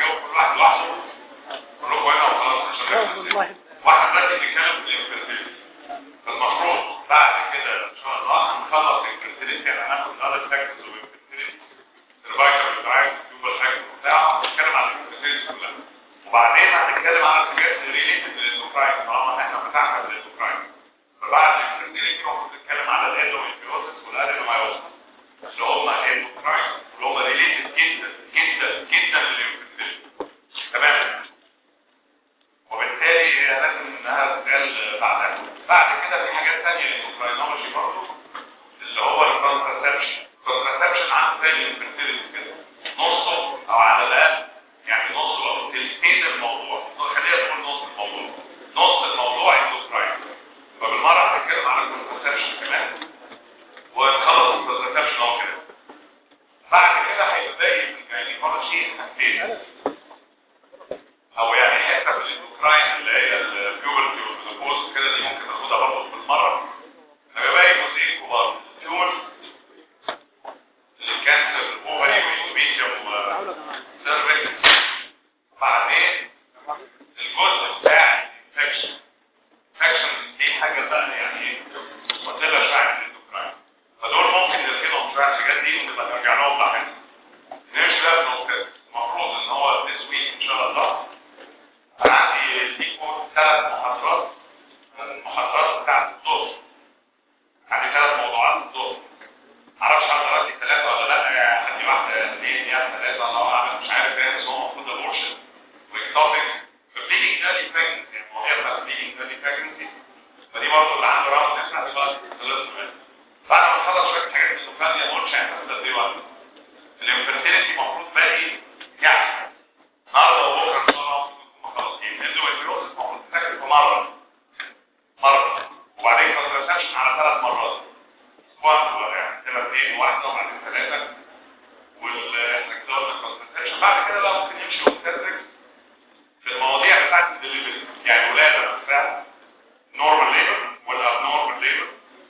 تجاوب كل واحد لوحده كلكم هنا وخلاص عشان والله واحد دلوقتي بيتكلم في الانفيرتيليتي فالمفروض بعد كده ان شاء الله هنخلص الانفيرتيليتي يعني هناخد الاذر فاكتورز اوف الانفيرتيليتي سيرفايكال بتاعك تيوبر فاكتور بتاع هنتكلم عن الانفيرتيليتي كلها وبعدين هنتكلم على الحاجات ريليتد للاندوكراين طالما احنا فتحنا الاندوكراين فبعد الانفيرتيليتي المفروض نتكلم على الاندوميتريوزس والادينومايوزس اللي هم الاندوكراين اللي هم ريليتد جدا جدا جدا للانفيرتيليتي تمام وبالتالي لازم انها تتقال بعدها بعد كده في حاجات تانية للاندوكراينولوجي برضه اللي هو الكونتراسبشن الكونتراسبشن عنده زي الانفيرتيليتي كده نصه او على الاقل يعني نصه او تلتين الموضوع خلينا نقول نص الموضوع نص الموضوع اندوكراين فبالمره هنتكلم على الكونتراسبشن كمان ونخلص الكونتراسبشن اهو كده بعد كده هيبقى باقي الجاينيكولوجي حاجتين او يعني حته في الاندوكراين اللي هي البيوبرتي والجلوكوز كده دي ممكن ناخدها برضه بالمره هيبقى باقي جزئين كبار تيومر الكانسر اوفري وميزوبيتيوم وسيرفكس بعدين الجزء بتاع الانفكشن الانفكشن دي حاجه بقى يعني ايه مطلع شويه عن الاندوكراين فدول ممكن نركنهم شويه الحاجات دي ونبقى نرجع لهم لاحقا نمشي بقى في نقطه المفروض ان هو this week ان شاء الله انا عندي ليكم ثلاث محاضرات من المحاضرات بتاعت الظهر عندي ثلاث موضوعات الظهر معرفش هقدر ادي ثلاثه ولا لا يا عندي واحده اثنين يا ثلاثه الله اعلم مش عارف ايه بس هو المفروض ابورشن واكتوبيك فبليدنج ايرلي بريجنسي المواضيع بتاعت بليدنج ايرلي بريجنسي فدي برضه اللي عنده راوند نفس الوقت خلصنا منها بعد ما نخلص شويه حاجات من السوفانيا ما قلتش هنحط قد ايه وقت الانفيرتيليتي المفروض باقي يعني النهارده وبكره ان شاء الله المفروض نكون مخلصين الاندوميتريوزس المفروض تذاكر في مره مره وبعدين كونتراسبشن على ثلاث مرات اسبوع يعني ثلاثين واحده وبعدين ثلاثه والاحنا كونتراسبشن بعد كده بقى ممكن يمشي اوبستريكس في المواضيع بتاعت الدليفري يعني ولاده نفسها نورمال ليبر ولا نورمال ليبر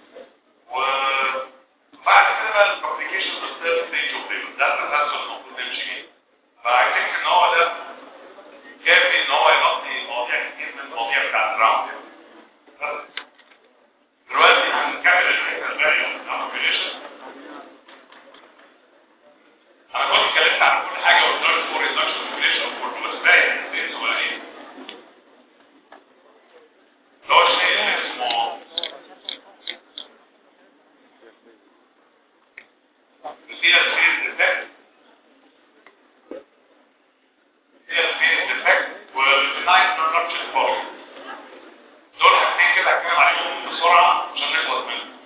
وبعد كده بقى الكومبليكيشنز اوف ثيرد ستيج اوف ليبر ده التسلسل المفروض نمشي فيه فاي ثينك ان هو ده كافي ان هو يغطي مواضيع كتير من المواضيع بتاعت الراوند بس دلوقتي هنكمل الحته الباقيه من الكومبليكيشن انا كنت اتكلمت عن كل حاجه وقلت لك فور ريدكشن كومبليكيشن كله بس باين نسيت ولا ايه اللي هو الشيء اللي اسمه نسيت الفيز افكت هي الفيز افكت والبنايت رابتشر بار دول حاجتين كده هتكلم عليهم بسرعه عشان نخلص منهم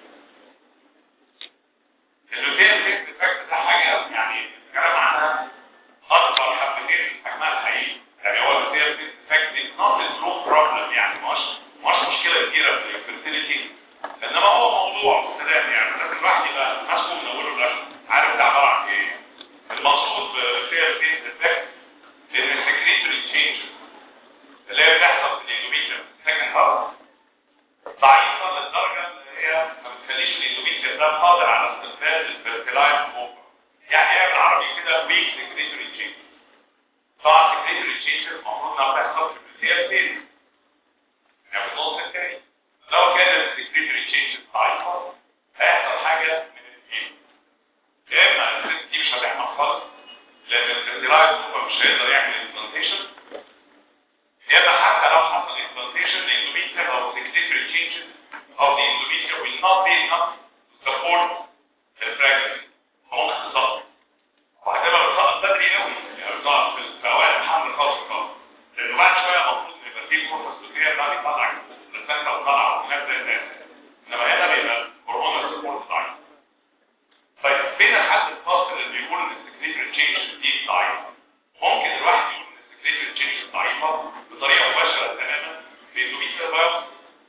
اللوتين فيز افكت ده حاجه يعني الكلام عنها اكبر حبتين في حجمها الحقيقي يعني هو اللوتين فيز افكت دي نوت ترو بروبلم يعني مش مش مشكله كبيره في الفيرتيليتي انما هو موضوع سلام يعني لازم الواحد يبقى ماسكه من اوله لاخره عارف ده عباره عن ايه المقصود بالفير فيز افكت ان السكريتوري تشينج اللي هي بتحصل في الاندوميتريوم سكند هاوس ضعيفه للدرجه اللي هي ما بتخليش الاندوميتريوم ده قادر على استقبال الفيرتيلايز اوفر يعني هي بالعربي كده ويك سكريتوري تشينج طبعا السكريتوري تشينج المفروض انها بتحصل في الفير فيز يعني في النص الثاني لو كان السكريتوري تشينج ضعيفه هيحصل حاجه من الاثنين يا اما الست دي مش هتحمل خالص لان الفيرتيلايز اوفر مش هيقدر يعمل امبلانتيشن يا اما حتى لو حصل امبلانتيشن الاندوميتريوم او secretory changes of the endometrium will not be enough to support the pregnancy ممكن تسقط وهتبقى بتسقط بدري قوي يعني بتسقط في اوائل الحمل خالص خالص لانه بعد شويه المفروض ان يبقى فيه فرصه سلوكيه بقى يطلع البلاسنتا وطلع وحاجات زي الناس انما هنا بيبقى هرمون السبورت ضعيف طيب فين الحد الفاصل اللي بيقول ان السكريتوري تشينج دي ضعيفه ممكن الواحد يقول ان السكريتوري تشينج ضعيفه بطريقه مباشره تماما في اندوميتريال بايوبسي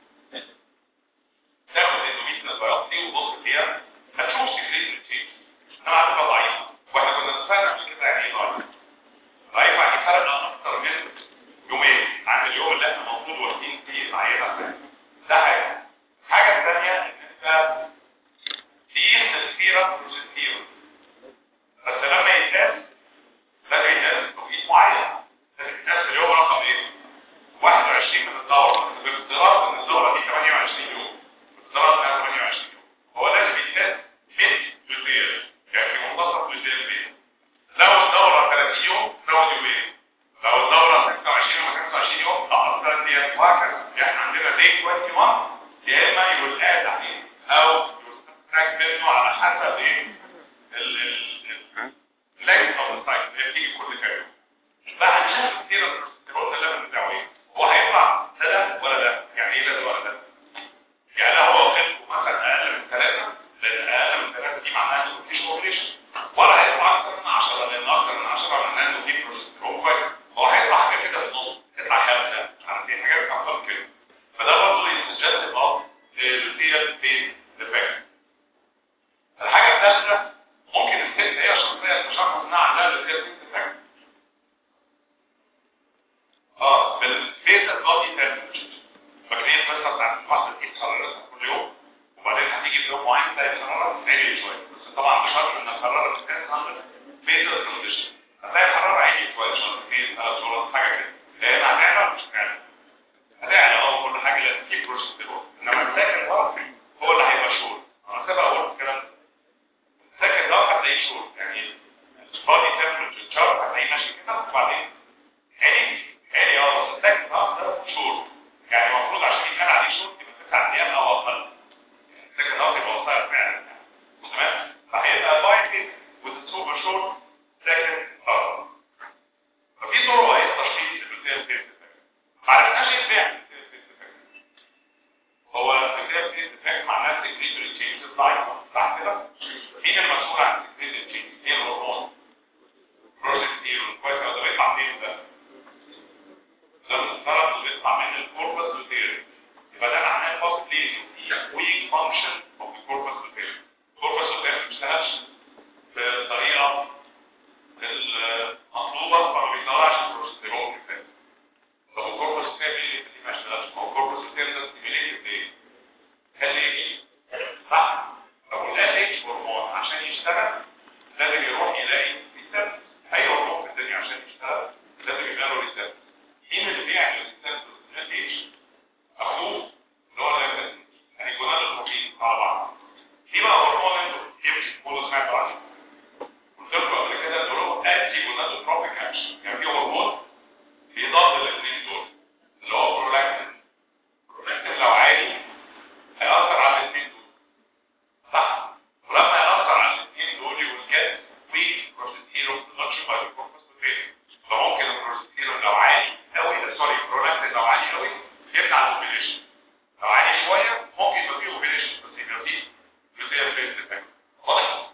تاخد اندوميتريال بايوبسي وتبص فيها هتشوف سكريتوري تشينج انما هتبقى ضعيفه واحنا كنا اتفقنا قبل كده يعني ايه ضعيفه ضعيفه يعني فرق اكتر من يومين عن اليوم اللي احنا المفروض واخدين فيه العينه ده حاجه الحاجه الثانيه ان انت تقيس السيرم بروجستيرون بس لما يتقاس لازم يتقاس بتوقيت معين احنا عندنا دي 21 يا اما يقول اد عليه او يستخرج منه على حسب ايه ال ال اللينس اوف السايكل اللي بتيجي كل كام يوم بقى هنشوف كتير البروستيرون الليفل بتاعه ايه هو هيطلع ده ده ولا ده يعني ايه ده ده ولا ده يعني لو هو خلقه مثلا اقل من ثلاثه لان اقل من ثلاثه دي معناها انه مفيش اوبريشن ولا هيطلع اكتر من 10 لان اكتر من 10 معناه انه في بروستيرون كويس هو هيطلع حاجه كده في النص يطلع خمسه عارفين حاجات ارقام كده فده برضه يسجل اه الريال بين ديفكت الحاجه الثالثه ممكن الست هي شخصيه تشخص انها عندها الريال بين ديفكت اه بالبيزل بودي تمبرتشر فاكرين القصه بتاعت الواحده دي حرارتها كل يوم وبعدين هتيجي في يوم معين تلاقي الحراره عاليه شويه بس طبعا بشرط ان الحراره بتكون عند بيزل كونديشن هتلاقي الحراره عاليه شويه شهرتين ثلاث شهور حاجه كده لان هتعلى ولا مش هتعلى؟ هتعلى اه كل حاجه لان في بروستيرون انما الساكن ده هو اللي هيبقى شهور انا سبق اقول الكلام ده الساكن ده هتلاقيه شهور يعني البادي تمبرتشر تشارت هتلاقيه ماشي كده وبعدين عالي عالي اه بس الساكن ده ده شهور يعني المفروض عشان يتقال عليه شهور يبقى تسع ايام او اقل الساكن ده يبقى قصير فعلا تمام فهيبقى بايتد with سوبر شورت ساكن اه ففي طرق ايه تشخيص البكتيريا فيس ما عرفناش ايه بيعمل هو البكتيريا فيس ديفكت معناه سكريتوري تشينج لايف صح كده؟ مين المسؤول عن سكريتوري تشينج؟ ايه الهرمون؟ بروجستيرون كويس ده بيطلع منين ده؟ ده المفترض انه بيطلع من الكوربس لوتيريوم يبقى ده معناه possibly في weak function of the corpus luteum الكوربس لوتيريوم ما بيشتغلش بالطريقه المطلوبه فما بيطلعش البروستيرون كفايه طب الكوربس لوتيريوم ليه ما اشتغلش؟ ما هو الكوربس لوتيريوم ده ستيميليتد بايه؟ ال اتش صح؟ طب وال اتش هرمون عشان يشتغل لازم يروح يلاقي ريسبت اي هرمون في الدنيا عشان يشتغل لازم يبقى له ريسبت مين اللي بيعمل ريسبت ال اتش؟ اخوه اللي هو يعني جونال البروتين على بعض في بقى هرمون انتوا يمشي كله سمعتوا عنه قلت لكم قبل كده ان هو انتي جونال تروبيك اكشن يعني في هرمون بيضاد الاثنين دول اللي هو برولاكتين برولاكتين لو عالي هيأثر على الاثنين دول صح ولما يأثر على الاثنين دول يقول كده في بروستيرون برودكشن باي الكوربس فممكن البروستيرون لو عالي قوي سوري برولاكتين لو عالي قوي يمنع الاوبريشن لو عالي شويه ممكن يبقى فيه اوبريشن بس يبقى فيه جزئيه فيس ديفكت واضح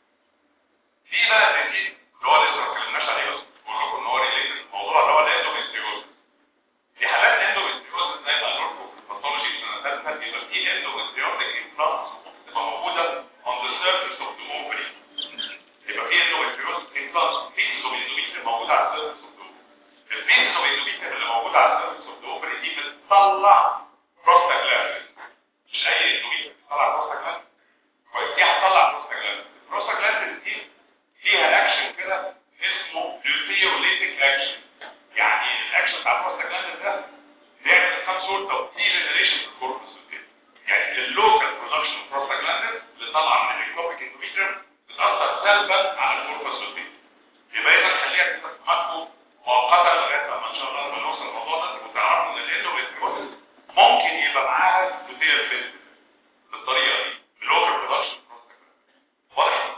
في بقى تنجيل اللي هو لسه ما اتكلمناش عليه بس بقول لكم ان هو ريليتد الموضوع اللي هو الاندوميستيوز في حالات اندوميستيوز زي ما قلت لكم في الباثولوجي في سنه ثالثه بيبقى في اندوميستيوتيك امبلانتس تبقى موجوده on the surface of the ovary يبقى في اندوميستيوز امبلانتس في اندوميستيوز موجوده على السيرفيس اوف the ovary الميزوميزوميتر اللي موجوده على السيرفيس اوف the ovary دي بتطلع بروستاجلاندين مش اي اندوميتر بتطلع بروستاجلاندين كويس دي هتطلع بروستاجلاندين البروستاجلاندين دي فيها اكشن كده اسمه لوتيوليتيك اكشن يعني الاكشن بتاع البروستاجلاندين ده بيعمل كام سورت اوف ديجنريشن في الكوربس يعني اللوكال برودكشن اوف بروستاجلاندين اللي طالعه من الاكتوبيك اندوميتر بتاثر سلبا على الكوربس يبقى اذا خليها كده في دماغكم مؤقتا لغايه لما ان شاء الله لما نوصل الموضوع ده وتعرفوا ان الاندوميتريوزس ممكن يبقى معاها لوتيال فيز بالطريقه دي اللوكال برودكشن واضح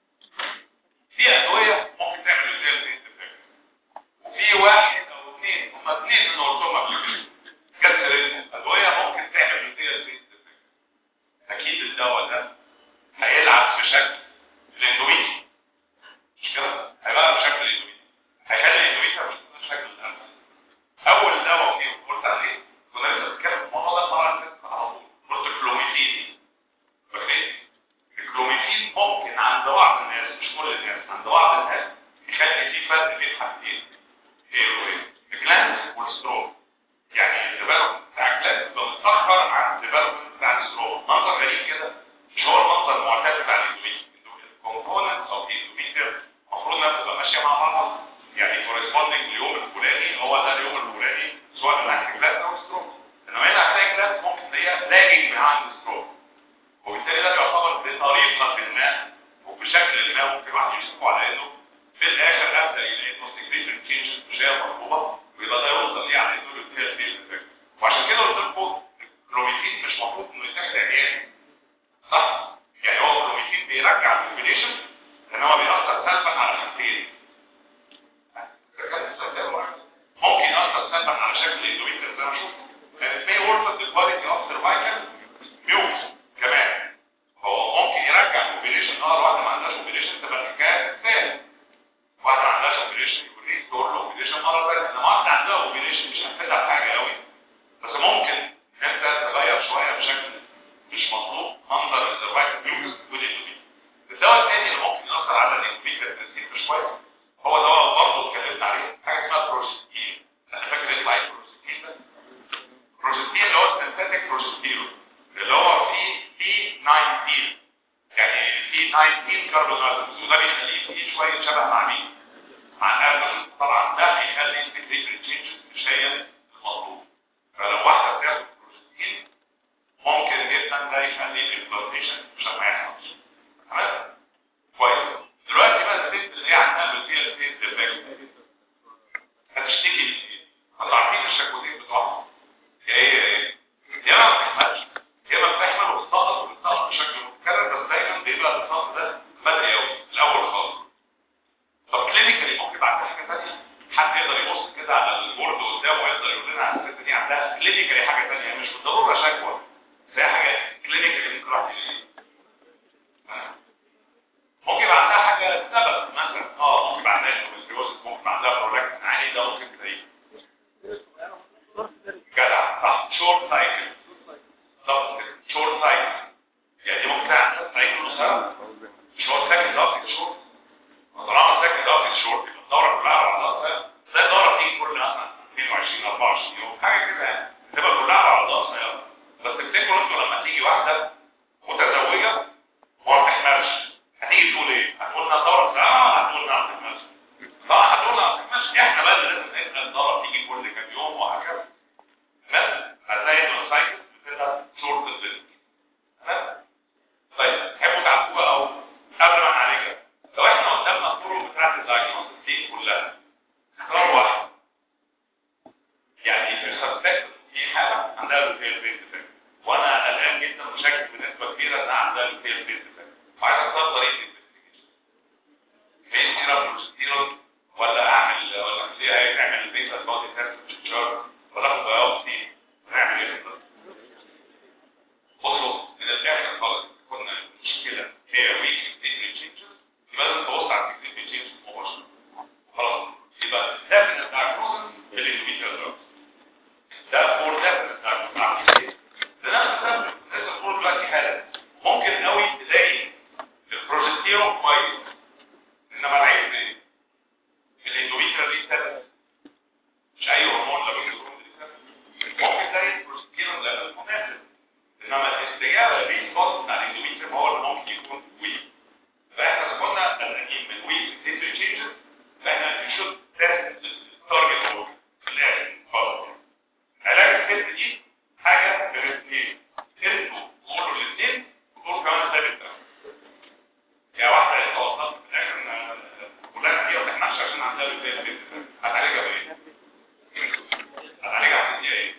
في ادويه ممكن تعمل لوتيال فيز وفي واحد او اثنين هم اثنين من قلتهم قبل كده جت سيرتهم ادويه ممكن تعمل لوتيال فيز اكيد الدواء ده هيلعب في شكل الاندوميتري مش كده هيبقى بشكل الاندوميتري هيخلي الاندوميتري مش بشكل الانف اول دواء فيهم قلت عليه كنا لسه بنتكلم في الموضوع ده طبعا على طول قلت كلوميفين فاكرين الكلوميفين ممكن عند بعض الناس مش كل الناس عند بعض الناس يخلي في فرق بين حاجتين ايه وايه الجلاند والستروم يعني الديفلوبمنت بتاع الجلاند بيبقى متاخر عن الديفلوبمنت بتاع الستروم منظر غريب كده مش هو المنظر المعتاد بتاع الاندوميتري الكومبوننتس اوف الاندوميتري المفروض انها تبقى ماشيه مع بعض يعني كورسبوندنج لليوم الفلاني هو ده اليوم الفلاني سواء من ناحيه الجلاند او الستروم انما هنا هتلاقي الجلاند ممكن تلاقيها لاجنج behind الستروم وبالتالي ده بيعتبر بطريقه ما وبشكل ما ممكن واحد يشوفه على انه في الاخر ابدا يلاقي انه سكريشن تشينج مش هي مطلوبه ويبقى ده يوصل ليه على انه الفيل فيل افكت وعشان كده قلت لكم اوبريشن مره ثانيه انا واحده عندها اوبريشن مش هتفيدها بحاجه قوي بس ممكن انت تغير شويه بشكل مش مطلوب منظر الرايت جلوكوز والانسولين الدواء الثاني اللي ممكن ياثر على الانسولين ريسبتور شويه هو دواء برضه اتكلمنا عليه حاجه اسمها بروستين انا فاكر اسمه ايه بروستين ده بروستين اللي هو سنتيتك بروستيرون اللي هو فيه بي 19 يعني في 19 كربون اتومز وده بيخليه فيه شويه شبه مع مين؟ مع الالبوم طبعا ده هيخلي السكريتري تشينجز مش هي المطلوب فلو واحده بتاخد بروستين ممكن جدا ده يخلي الامبلانتيشن مش ما يحصلش تمام؟ كويس دلوقتي بقى الست اللي هي عندها بالفيل ستيت ديفكت هتشتكي من ايه؟ انتوا عارفين الشكوتين بتوعها يا ايه يا ايه؟ يا ما بتحملش يا ما بتحمل وبتسقط وبتسقط بشكل متكرر بس دايما بيبقى السقط ده بدري قوي الاول خالص طب كلينيكالي ممكن بعد حاجه ثانيه حد يقدر يبص كده على البورد قدامه ويقدر يقول لنا على الست دي عندها كلينيكالي حاجه ثانيه مش بالضروره شكوى زي حاجه كلينيكالي ممكن راح ممكن يبقى عندها حاجه سبب مثلا اه ممكن يبقى عندها انوميستيوزس ممكن يبقى عندها برولاكتين عالي ده ممكن تلاقيه جدع صح شورت سايكل بالظبط كده شورت سايكل يعني دي ممكن تلاقي عندها سايكل نص سنه مش هو ساكن ضغط شورت طالما ساكن ضغط شورت يبقى الدوره كلها على بعضها زي الدوره بتيجي كل مثلا 22 24 يوم حاجه كده يعني تبقى كلها على بعضها صيام بس تفتكروا انتوا لما تيجي واحده متزوجه وما بتحملش هتيجي تقول ايه؟ هتقول لنا الدوره اه هتقول لنا ما بتحملش طبعا هتقول لنا ما بتحملش احنا بقى اللي لازم نسال الدوره بتيجي كل كام يوم وهكذا تمام؟ هتلاقي ان السايكل بتبقى شورت البنت تمام؟ طيب تحبوا تعرفوها او قبل ما نعالجها لو احنا قدامنا الطرق بتاعت الدايجنوستس دي كلها اختار واحد يعني في سسبكت في حاله عندها لوتيل بيت ديفكت وانا قلقان جدا وشاكك بنسبه كبيره انها عندها لوتيل بيت ديفكت وعايز اختار طريقه الانفستيجيشن فين سيرم بروستيرون ولا اعمل ولا فيها ايه نعمل البيتا بودي تيست تشارت ولا اخد بايوبسي نعمل ايه بالظبط بصوا من الاخر خالص كنا المشكله هي ويك سيجنال تشينجز يبقى لازم تبص على السيجنال تشينجز مباشره خلاص يبقى definite diagnosis بالاندوميتريال دراجز ده فور definite diagnosis عارف ليه؟ لنفس السبب لسه بقول دلوقتي حالا ممكن قوي تلاقي البروجستيرون كويس انما العيب ايه؟ الاندوميتريال ريسيرش مش اي هرمون لا بيجرون ممكن تلاقي البروجستيرون لا مناسب انما الاستجابه للريسبونس بتاع الاندوميتريوم هو اللي ممكن يكون ويك فاحنا إذا كنا قلقانين من ويك سيتري تشينجز فاحنا نشوف تيست تارجت اورجن في الاخر خالص علاج الست دي حاجه من الاثنين انتوا قولوا الاثنين وقولوا كمان ثابت يا واحده انت وصلت في الاخر ان فلانه دي ما بتحملش عشان عندها لوتيل هتعالجها بايه؟ هتعالجها هتديها ايه؟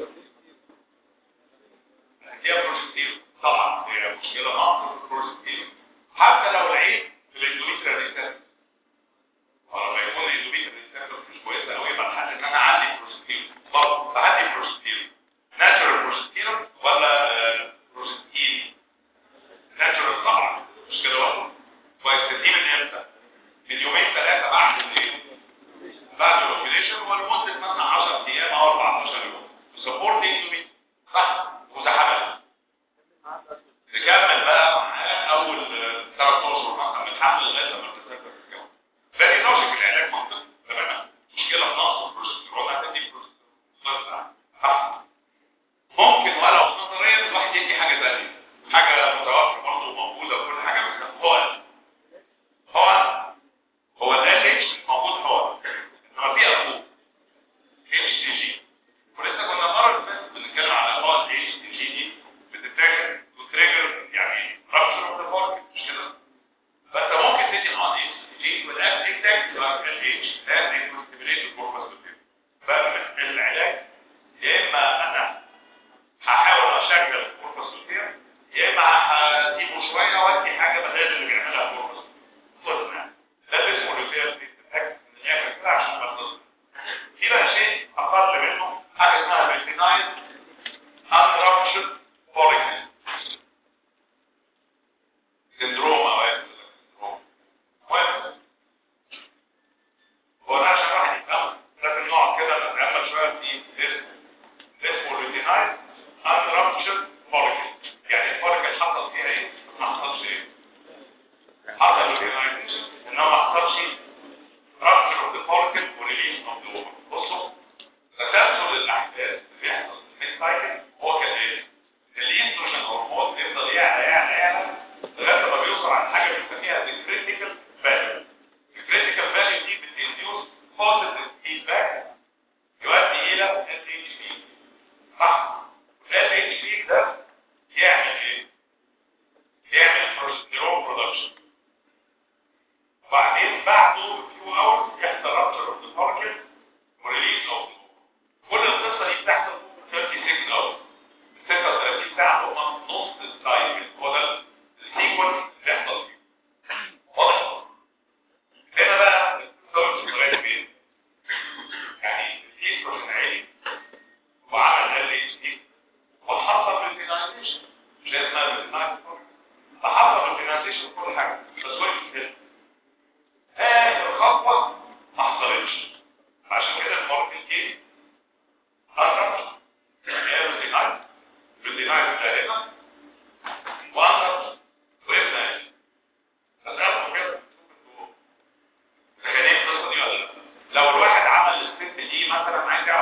هي بروستيل طبعا هي مشكلة نقص البروستيل حتى لو العيب في الاندوميتريال ريسيرش ولما يكون الاندوميتريال ريسيرش مش كويسة قوي يبقى الحل ان انا اعلي بروستيل طب بعلي بروستيل ناتشورال بروستيل ولا بروستيل ناتشورال طبعا مش كده برضه كويس دي من امتى؟ من يومين ثلاثة بعد الايه؟ بعد الاوبريشن ولمدة مثلا 10 ايام او 14 يوم سبورت اندوميتريال صح وسحبها نكمل بقى معاه اول ثلاث اشهر مثلا من الحمل لغايه لما تسافر الجو لكن لوجيك العلاج منطقي تماما مشكله في نقص البروجسترون هتدي بروجسترون صح ممكن ولو نظريا الواحد يدي حاجه ثانيه حاجه متوفره برضه موجوده وكل حاجه بس هو هو هو ده ليش موجود هو انما في اخوه اتش تي جي ولسه كنا المره اللي فاتت بنتكلم على هو اتش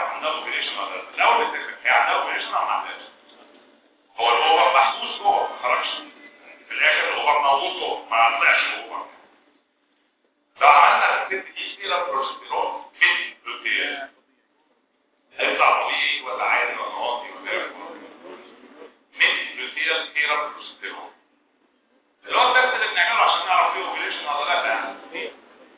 عندها اوبريشن ولا لا الاول بتفرق هي عندها اوبريشن ولا ما عندهاش هو الاوفر محبوس جوه ما خرجش في الاخر الاوفر موجود جوه ما طلعش الاوفر لو عملنا الست دي سيرة بروستيرون في البروتين هيطلع طبيعي ولا عادي ولا واطي ولا ايه من بروتين سيرة بروستيرون اللي هو التست اللي بنعمله عشان نعرف فيه اوبريشن ولا لا يعني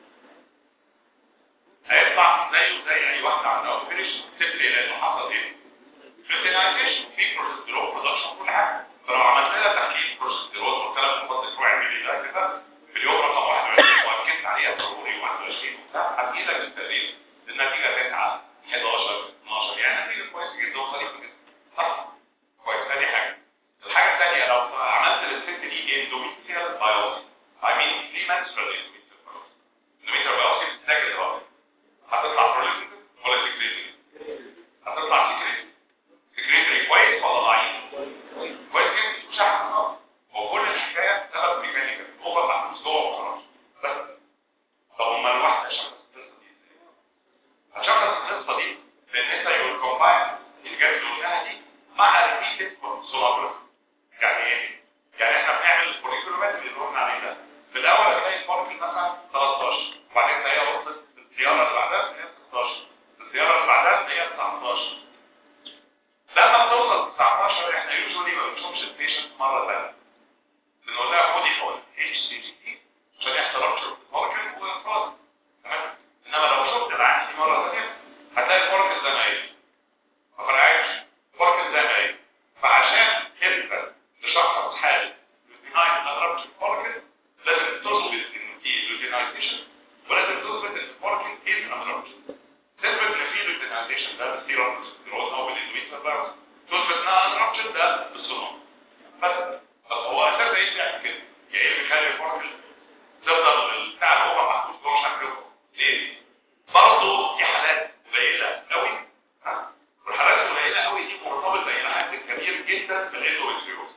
هيطلع زيه زي اي واحده عندها اوبريشن تفرق لانه حصل ايه؟ فيرتيلايزيشن في بروستيرون برودكشن كل حاجه فلو عملت لها تحليل بروستيرون وقلت لها المفضل تروح اعملي ده كده في اليوم رقم 21 واكدت عليها ضروري 21 وبتاع هتجي لك التقرير النتيجه تسعه 11 12 يعني نتيجه كويسه جدا وظريفه جدا صح؟ كويس ادي حاجه الحاجه الثانيه لو عملت للست دي اندوميتريال بايوسي I mean في menstrual endometrial biopsy endometrial biopsy بتحتاج الرابط هتطلع بروليتيف ولا سكريتري هتطلع سكريتري سكريتري كويس ولا ضعيف كويس جدا مش عارف هو كل الحكايه سبب ميكانيكال اوفر محبوس جوه وخلاص بس طب امال الواحده شخص القصه دي ازاي؟ هتشخص القصه دي بان انت يقول كومباين الجهاز اللي قلناها دي مع ريبيتد سونوجرافي يعني ايه؟ يعني احنا بنعمل الفوليكولومات اللي قلنا عليه ده في الاول هتلاقي الفوركل مثلا 13 وبعدين تلاقيها وصلت الزياره اللي بعدها تلاقيها 16 الزياره اللي بعدها تلاقيها 19 لما بتوصل 19 احنا يوجوالي ما بنشوفش البيشنت مره ثانيه بنقول لها خدي حقن اتش سي جي تي عشان يحصل رابشر فوركل وخلاص تمام انما لو شفت العين دي مره ثانيه هتلاقي الفوركل زي ما هي ما فرقعتش الفوركل زي ما هي فعشان انت تشخص حاله الديناين رابشر فوركل لازم تثبت ان في لوتينايزيشن ولازم تثبت ان الفوركل از رابشر تثبت ان في لوتينايزيشن ده بالسيرم سكلروز او بالاندوميتريال فيروس تثبت انها رابشر ده بالصنوع بس طب هو اساسا ايه اللي يعمل كده؟ يعني ايه اللي بيخلي الفوركل تفضل البتاع اللي هو محطوط جوه شكله ليه؟ برضه دي حالات قليله قوي ها؟ والحالات القليله قوي دي مرتبطه الى حد كبير جدا بالاندوميتريوز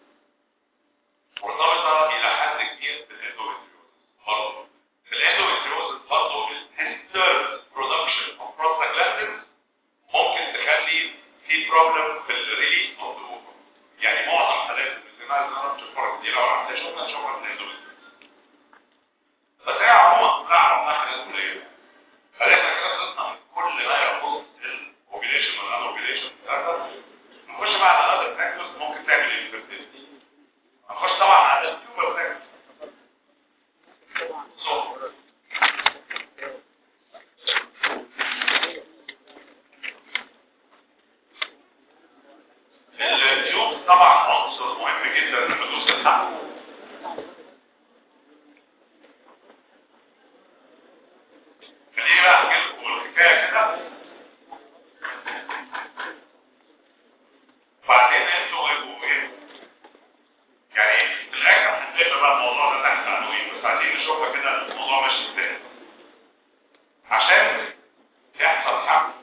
مرتبطه الى حد كبير بالاندوميتريوز برضه الاندوميتريوز برضه الهيستر برودكشن اوف بروستاجلاندينز ممكن تخلي في بروبلم في الريليز اوف ذا اوفر يعني معظم حالات الاستناد النهارده الفرق دي لو عندها شغل شغل في الاندوميتريوز بس هي عموما تعرف نحن قليله فلازم كده خلصنا من كل ما يخص الاوبريشن والان اوبريشن نخش بقى على الاذر فاكتورز ممكن تعمل انفيرتيلتي هنخش طبعا على التيوبر فاكتورز صوت التيوب طبعا عنصر مهم جدا في حدوث الحمل خليني بقى احكي لكم الحكايه كده بعدين انتوا غيبوا ايه يعني في الاخر هنقل بقى الموضوع ده تحت عنوان بس عايزين نشوفها كده الموضوع ماشي ازاي عشان يحصل حمل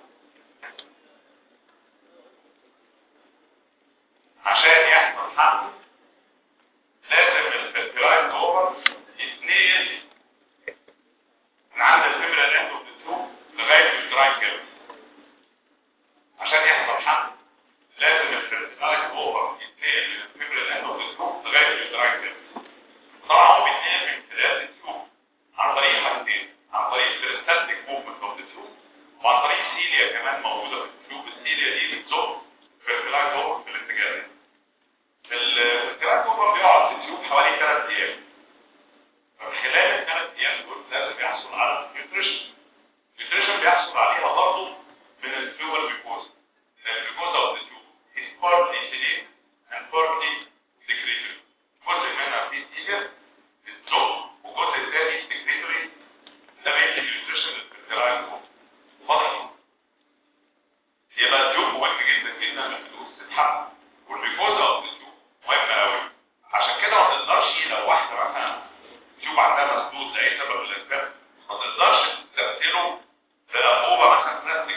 عشان يحصل حمل لازم الفيرتيلايز اوفر يتنقل من عند الفبرة اللي انتوا بتدوه لغاية الجراين كده عشان يحصل حمل لازم الفيرتيلايز اوفر يتنقل من الفبرة اللي انتوا بتدوه لغاية الجراين كده طبعا هو بيتنقل من خلال التيوب عن طريق حاجتين عن طريق البريستاتيك موفمنت اوف التيوب وعن طريق سيليا كمان موجودة في التيوب السيليا دي بتزق فيرتيلايز اوفر في الاتجاه ده الفيرتيلايز اوفر بيقعد في التيوب حوالي 3 ايام خلال الثلاث ايام دول لازم يحصل على نيوتريشن نيوتريشن بيحصل عليها برضه من الفيوبر جلوكوز الجلوكوز او التيوب is partly sedate and partly secretory جزء منها في سيجر بتزق وجزء الثاني secretory ده بيدي نيوتريشن للفيرتيلايز واضح يبقى التيوب مهم جدا جدا لحدوث الحمل والجلوكوز او التيوب مهم قوي عشان كده ما تقدرش لو واحده مثلا تشوف عندها مسدود لاي سبب من الاسباب ما تقدرش تستبدله بانبوبه مثلا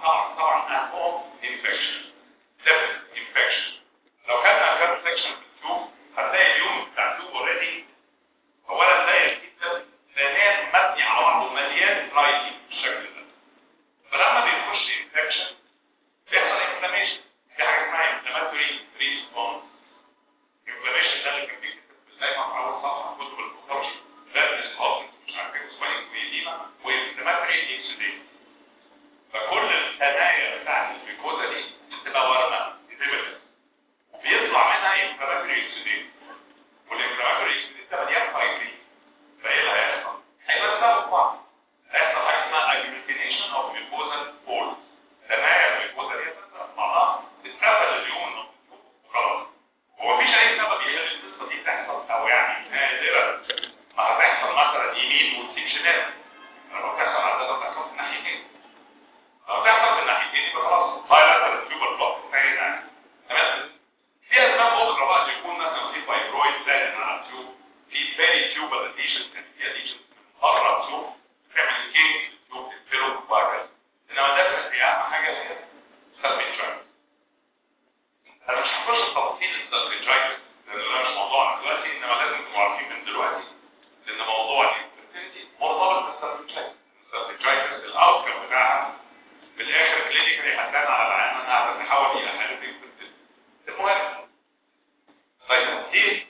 طبعا طبعا اهمهم انفكشن ديفنت انفكشن لو خدنا كارت سكشن في التوب هتلاقي اليوم بتاع التوب اوريدي اولا ضيق جدا ثانيا مبني على بعضه مليان رايتنج بالشكل ده فلما بيخش انفكشن بيحصل انفلاميشن في حاجه اسمها انفلاماتوري ريسبونس انفلاميشن ده اللي كان بيكتب دايما على اول صفحه في كتب الباثولوجي فيرنس هوبكنز مش عارف ايه اسمها ويديما وانفلاماتوري اكسوديت فكل الثنايا بتاعت الجلوكوزا دي بتبقى ورمه ديبلت وبيطلع منها انفلاماتوري اكسوديت والانفلاماتوري اكسوديت ده مليان فايبرين فايه اللي هيحصل؟ هيبقى سبب بعض هيحصل حاجه اسمها اجلوتينيشن اوف جلوكوزا بولز ثنايا الجلوكوزا دي تتفق مع بعض تتقفل اليوم انه خلاص هو مفيش اي سبب يخلي القصه دي تحصل او يعني نادرا ما هتحصل مثلا يمين وتسيب شمال لما بتحصل عاده بتحصل في الناحيتين لما بتحصل في الناحيتين يبقى خلاص هايلايتر التيوبر بلوك انتهينا يعني تمام في اسباب اخرى بقى يكون مثلا في فايبرويد زائد على التيوب في بيري تيوبر اديشن كان في اديشن بره التيوب تعمل كينج التيوب تقفله وهكذا انما ده هي اهم حاجه هي سبميترايت انا مش هخش في تفاصيل السبميترايت لان ده مش موضوعنا دلوقتي انما لازم تبقوا عارفين من دلوقتي لان موضوع الانفيرتيلتي مرتبط بالسبميترايت السبميترايت الاوتكم بتاعها في الاخر كلينيكالي هتبان على العين انها تتحول الى حاله انفيرتيلتي المهم طيب ايه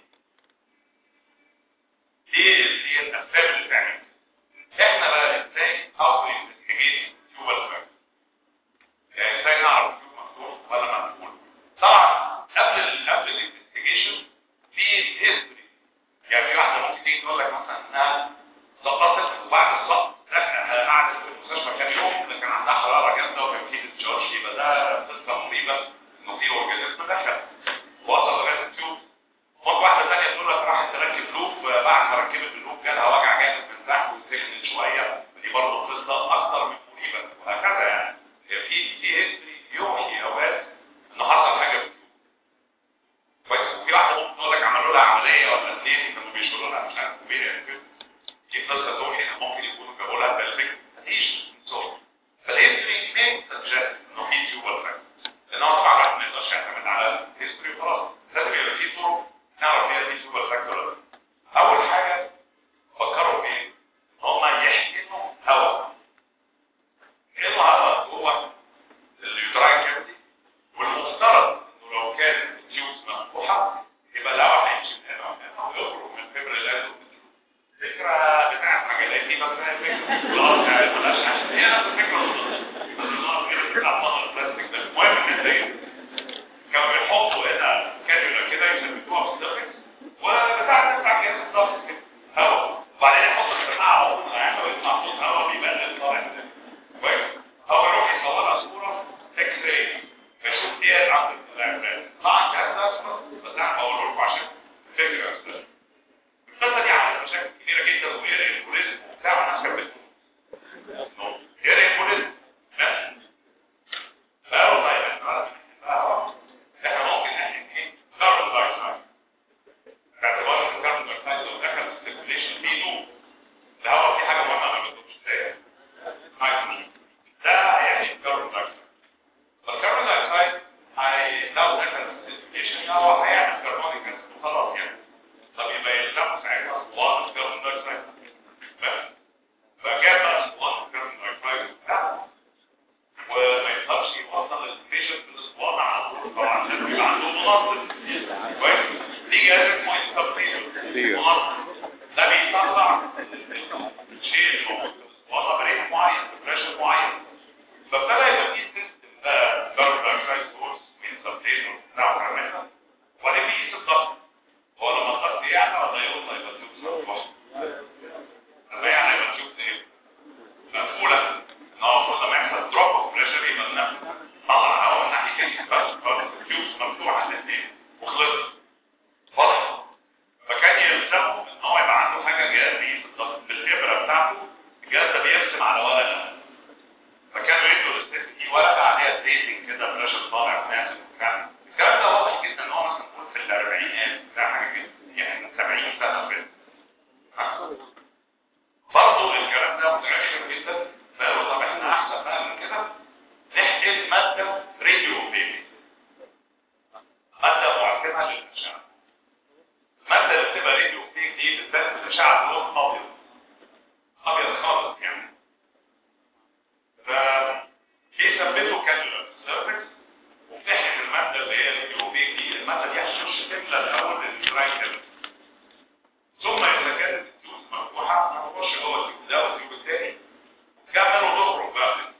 ايه اللي هي الاسباب اللي بتعمل احنا بقى ازاي او انفستيجيت تيوبال فاكت يعني ازاي نعرف تيوب مفتوح ولا مقفول طبعا قبل ال قبل الانفستيجيشن في هيستوري يعني في واحده ممكن تيجي تقول لك مثلا انها ظبطت وبعد الظبط لا قعدت في المستشفى كام يوم ده كان عندها حراره جامده وكان في ديسشارج يبقى ده قصه مريبه انه في اورجانيزم دخل وصل لغايه التيوب ممكن واحده ثانيه تقول لك راحت تركب لوب بعد ما ركبت اللوب جالها وجع جامد من تحت وسخنت شويه دي برضه قصه اكثر من مريبه وهكذا يعني هي في في هيستوري يوحي اوقات انه حصل حاجه في التيوب كويس وفي واحده ممكن تقول لك عملوا لها عمليه ولا اثنين كانوا بيشيلوا لها مش عارف مين يعني دي قصه توحي ان ممكن يكونوا جابوا لها بلفك مفيش صوت فالهيستوري مين سجست انه في تيوبال فاكت لان هو طبعا الواحد ما يقدرش يعتمد على الهيستوري وخلاص لازم يبقى في طرق نعرف هي دي تيوبال فاكت ولا لا اول حاجه فكروا بايه؟ ان هم يحقنوا هواء يحقنوا هواء جوه اليوتراين كافيتي والمفترض انه لو كانت التيوبس مفتوحه يبقى الهواء هيمشي من هنا وهنا ويخرج من فبر القلب فكرة بتاعت مجالات دي بس هي فكرة خلاص يعني بلاش عشان هي نفس الفكرة بالظبط بس النهار كده بتاع مصر البلاستيك ده المهم ان انت ايه كانوا بيحطوا هنا كانيولا كده يثبتوها بالسفكس وبتاع تدفع جهاز الضغط كده هواء وبعدين يحطوا السماعة عموما يعني ويطلع صوت هواء بيبلل طالع كده كويس هو يروح يصورها صورة اكس راي فيشوف ايه عند العمليات طبعا الجهاز ده اصلا بس انا بقوله لكم عشان فكرة بس القصه دي عملت مشاكل كبيره جدا وغير البوليزم وبتاع وانا ثبته غير البوليزم بس فهو طيب احنا احنا ممكن نحكي ايه كاربون دايوكسيد باعتبار ان الكاربون دايوكسيد لو دخل في السيركيليشن فيه نور الهواء في حاجه مهمه ما بتدوش ازاي هيدروجين ده يعني الكاربون دايوكسيد فالكاربون دايوكسيد هي لو دخل في السيركيليشن هو هيعمل كربونيك اسيد وخلاص يعني طب يبقى يلزموا ساعتها اسوان الكربون دايوكسيد بس فجاب بقى اسوان الكربون دايوكسيد بتاعه وما يقدرش يوصل للبيشنت بالاسوان على طول طبعا عشان بيبقى عنده منظم كويس دي جهاز اسمه انستابليشن منظم ده بيطلع الشيء اللي موجود في الاسوان بريت معين بريشر معين فابتدى يبقى في سيستم ده كربون دايوكسيد سورس انستابليشن بتاعه كمان وبعدين بيقيس الضغط هو لما الضغط يعلى ولا يوصل يبقى تشوف مفتوح لما يعلى يبقى تشوف ايه مقفولة ان هو المفروض لما يحصل دروب اوف بريشر يبقى النفس طلع هواء من ناحيتين بس فالتيوبس مفتوحة الاثنين وخلص واضح فكان يلزمه ان هو يبقى عنده حاجة جهاز بيقيس الضغط بالابرة بتاعته الجهاز ده بيرسم على ورقة فكانوا يدوا للست دي ورقة عليها ديتنج كده بريشر طالع ونازل وبتاع الكلام ده واضح جدا ان هو مثلا نقول في الاربعينات بتاع حاجة كده يعني من 70 سنة فاتت برضه الكلام ده متأخر جدا فقالوا طب احنا احسن بقى من كده تملى الاول الترايكل ثم اذا كانت التيوب مفتوحه هتخش جوه التيوب ده والتيوب الثاني كمل وتخرج بقى منه.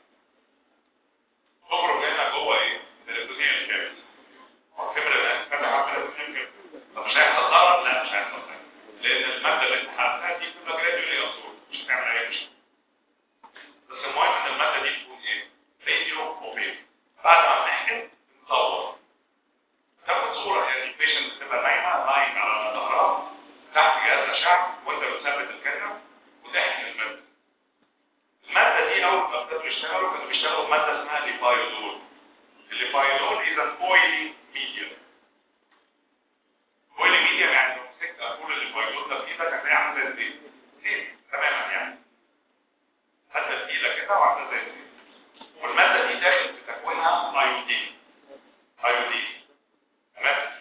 تخرج هنا جوه ايه؟ الابتدائي الكامل والكامل الان فتح على الابتدائي طب مش هيحصل ضرر؟ لا مش هيحصل ضرر لان الماده اللي انت حاططها دي بتبقى جراديولي اصول مش هتعمل اي مشكله بس المهم ان الماده دي تكون ايه؟ راديو اوبيك بعد ما بنحقن نصور تاخد صوره يعني البيشنت بتبقى نايمه نايم على ظهرها تحت جهاز اشعه وانت بتثبت الكاميرا وتحقن الماده الماده دي اول ما ابتدوا يشتغلوا كانوا بيشتغلوا بماده اسمها ليبايودول الليبايودول اذا اويلي ميديا اويلي ميديا يعني لو مسكت اقول الليبايودول ده في ايدك هتلاقيه عامل زي الزيت زيت تماما يعني حتى تقيله كده وعامله زي الزيت والماده دي داخل في تكوينها ايودين ايودين تمام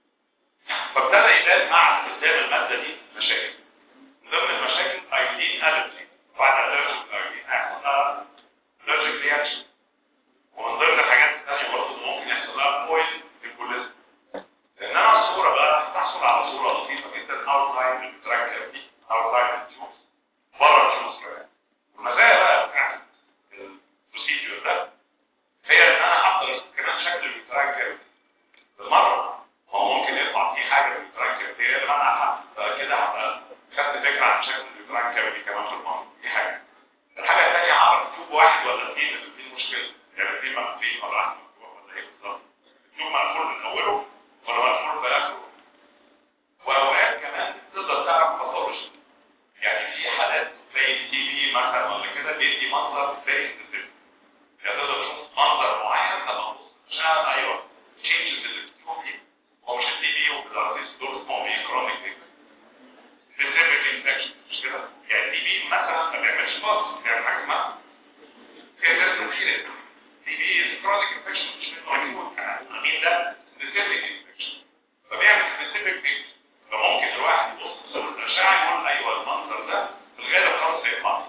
فابتدى يبان مع استخدام الماده دي مشاكل من ضمن المشاكل ايودين الرجي بعد الرجي الايودين هيحصل لها الرجي رياكشن ومن ضمن الحاجات الثانيه برضه اللي ممكن يحصل لها بويل ديبوليزم لان انا الصوره بقى هتحصل على صوره لطيفه جدا اوتلاين التراك دي اوتلاين التيوب بره التيوب كمان والمزايا بقى بتاعت البروسيجر ده هي ان انا هقدر اشوف كمان شكل التراك بالمره هو ممكن يطلع فيه حاجه في التراك هي اللي منعها فكده هبقى خدت فكره عن شكل التراك دي كمان في المره دي حاجه الحاجه الثانيه هعرف تيوب واحد ولا اثنين اللي فيه مشكله يعني اثنين مقفولين ولا واحد مفتوح ولا ايه بالظبط التيوب مقفول من اوله ولا مقفول في اخره واوقات كمان تقدر تعرف باثولوجي يعني في حالات زي التي بي مثلا ولا كده بيدي منظر فيري سبيسيفيك يعني تقدر تشوف منظر معين لما تبص عشان ايوه تشينجز اللي بتشوف دي هو مش التي بي وبالارتيس دول اسمهم ايه كرونيك سبيسيفيك انفكشن مش كده يعني التي بي مثلا ما بيعملش بص بيعمل حاجه اسمها كده كتير تي بي كرونيك انفكشن مش منه مين ده سبيسيفيك انفكشن فبيعمل سبيسيفيك انفكشن فممكن الواحد يبص في صورة الأشعة يقول أيوه المنظر ده في الغالب خلاص هيطلع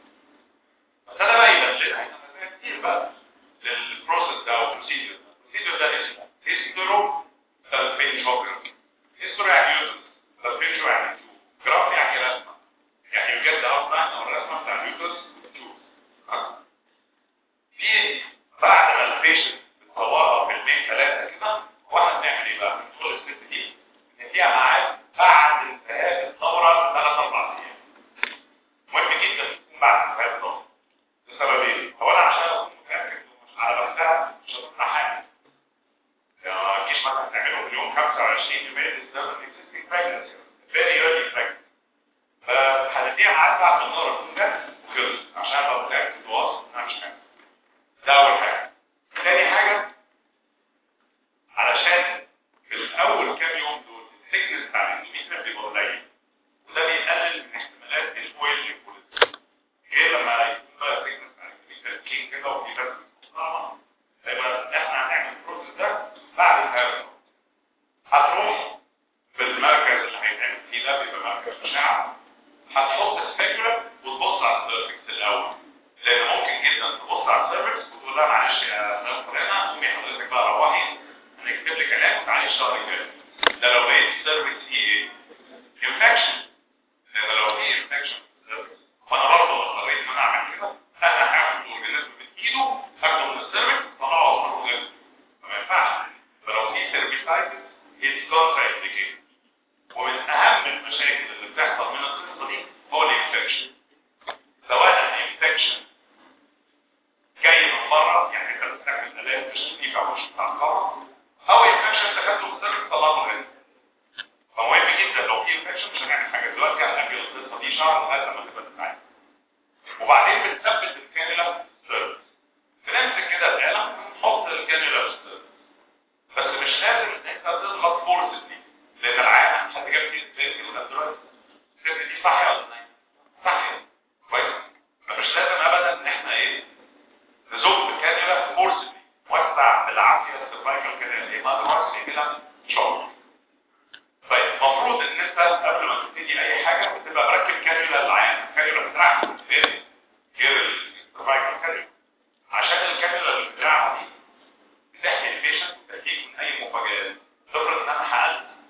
ابتدى بقى يبان لنا هنا مسائل كتير بقى للبروسيس ده او البروسيجر البروسيجر ده اسمه هيستورو سلفينجوجرافي هيستورو يعني يوتس سلفينجو يعني تيوب جراف يعني رسمه يعني بجد اوتلاين او الرسمه بتاع اليوتس والتيوب ها؟ في بعد ما البيشنت بتصورها في البيت ثلاثه كده واحنا بنعمل ايه بقى؟ بندخل الست دي نديها ميعاد بعد انتهاء الدوره ثلاث اربع ايام مهم جدا تكون بعد انتهاء الدوره لسبب ايه؟ اولا عشان اكون متاكد ومش على وقتها مش هتطلع حاجه يعني ما تجيش مثلا تعمله في اليوم 25 يومين للزمن existing pregnancy very early pregnancy فهنديها ميعاد بعد ما الدوره تكون جت وخلص عشان ابقى متاكد واثق انها مش حاجه ده اول حاجه تاني حاجه علشان في الاول كام يوم دول السكنس بتاع الاندوميتريم بيبقى قليل وده بيقلل من احتمالات الفويل للبوليس غير لما يكون بقى السكنس بتاع الاندوميتريم كين كده وفي بس صعبه يبقى احنا هنعمل البروسيس ده بعد انتهاء هتروح في المركز اللي هيتعمل فيه ده بيبقى مركز اشعه هتحط السبيكولا وتبص على السيرفكس الاول لان ممكن جدا تبص على السيرفكس وتقول لها معلش يا استاذ فلانه قومي حضرتك بقى روحي هنكتب لك علاج وتعالي الشهر الجاي ده لو لقيت السيرفكس فيه ايه؟ انفكشن لان لو فيه انفكشن في السيرفكس فانا برضه اضطريت ان انا اعمل كده انا هاخد الاورجانيزم من ايده اخده من السيرفكس طلعه واصبره جسم فما ينفعش فلو في سيرفيسايتس اتس كونترا انديكيتد ومن اهم المشاكل اللي بتحصل من القصه دي هو الانفكشن سواء الانفكشن جاي من بره يعني انت بتستعمل الات مش في كابوش بتاع القمر او انفكشن دخلته في السيرفكس طلعته هنا فمهم جدا لو في انفكشن مش هنعمل حاجه دلوقتي هنأجل القصه دي شهر لغايه لما تبقى تتعالج وبعدين بنثبت الكانيولا في السيرفكس بنمسك كده القلم ونحط الكانيولا في السيرفكس بس مش لازم ان انت تضغط فورس دي لان العيان حد جاب فيه ازاي يقول دلوقتي الست دي صاحيه ولا نايمه؟ صاحيه كويس فمش لازم ابدا ان احنا ايه نزق الكانيولا فورس دي وسع بالعافيه السيرفايكال كانال ايه ما اقدرش يعملها شغل طيب المفروض ان انت قبل ما تبتدي اي حاجه بتبقى مركب كانيولا للعيان الكانيولا بتاعها غير غير السيرفايكال كانيولا عشان الكانيولا اللي بتاعها دي بتحمي البيشنت وتهديك من اي مفاجآت تفرض ان انا حقلت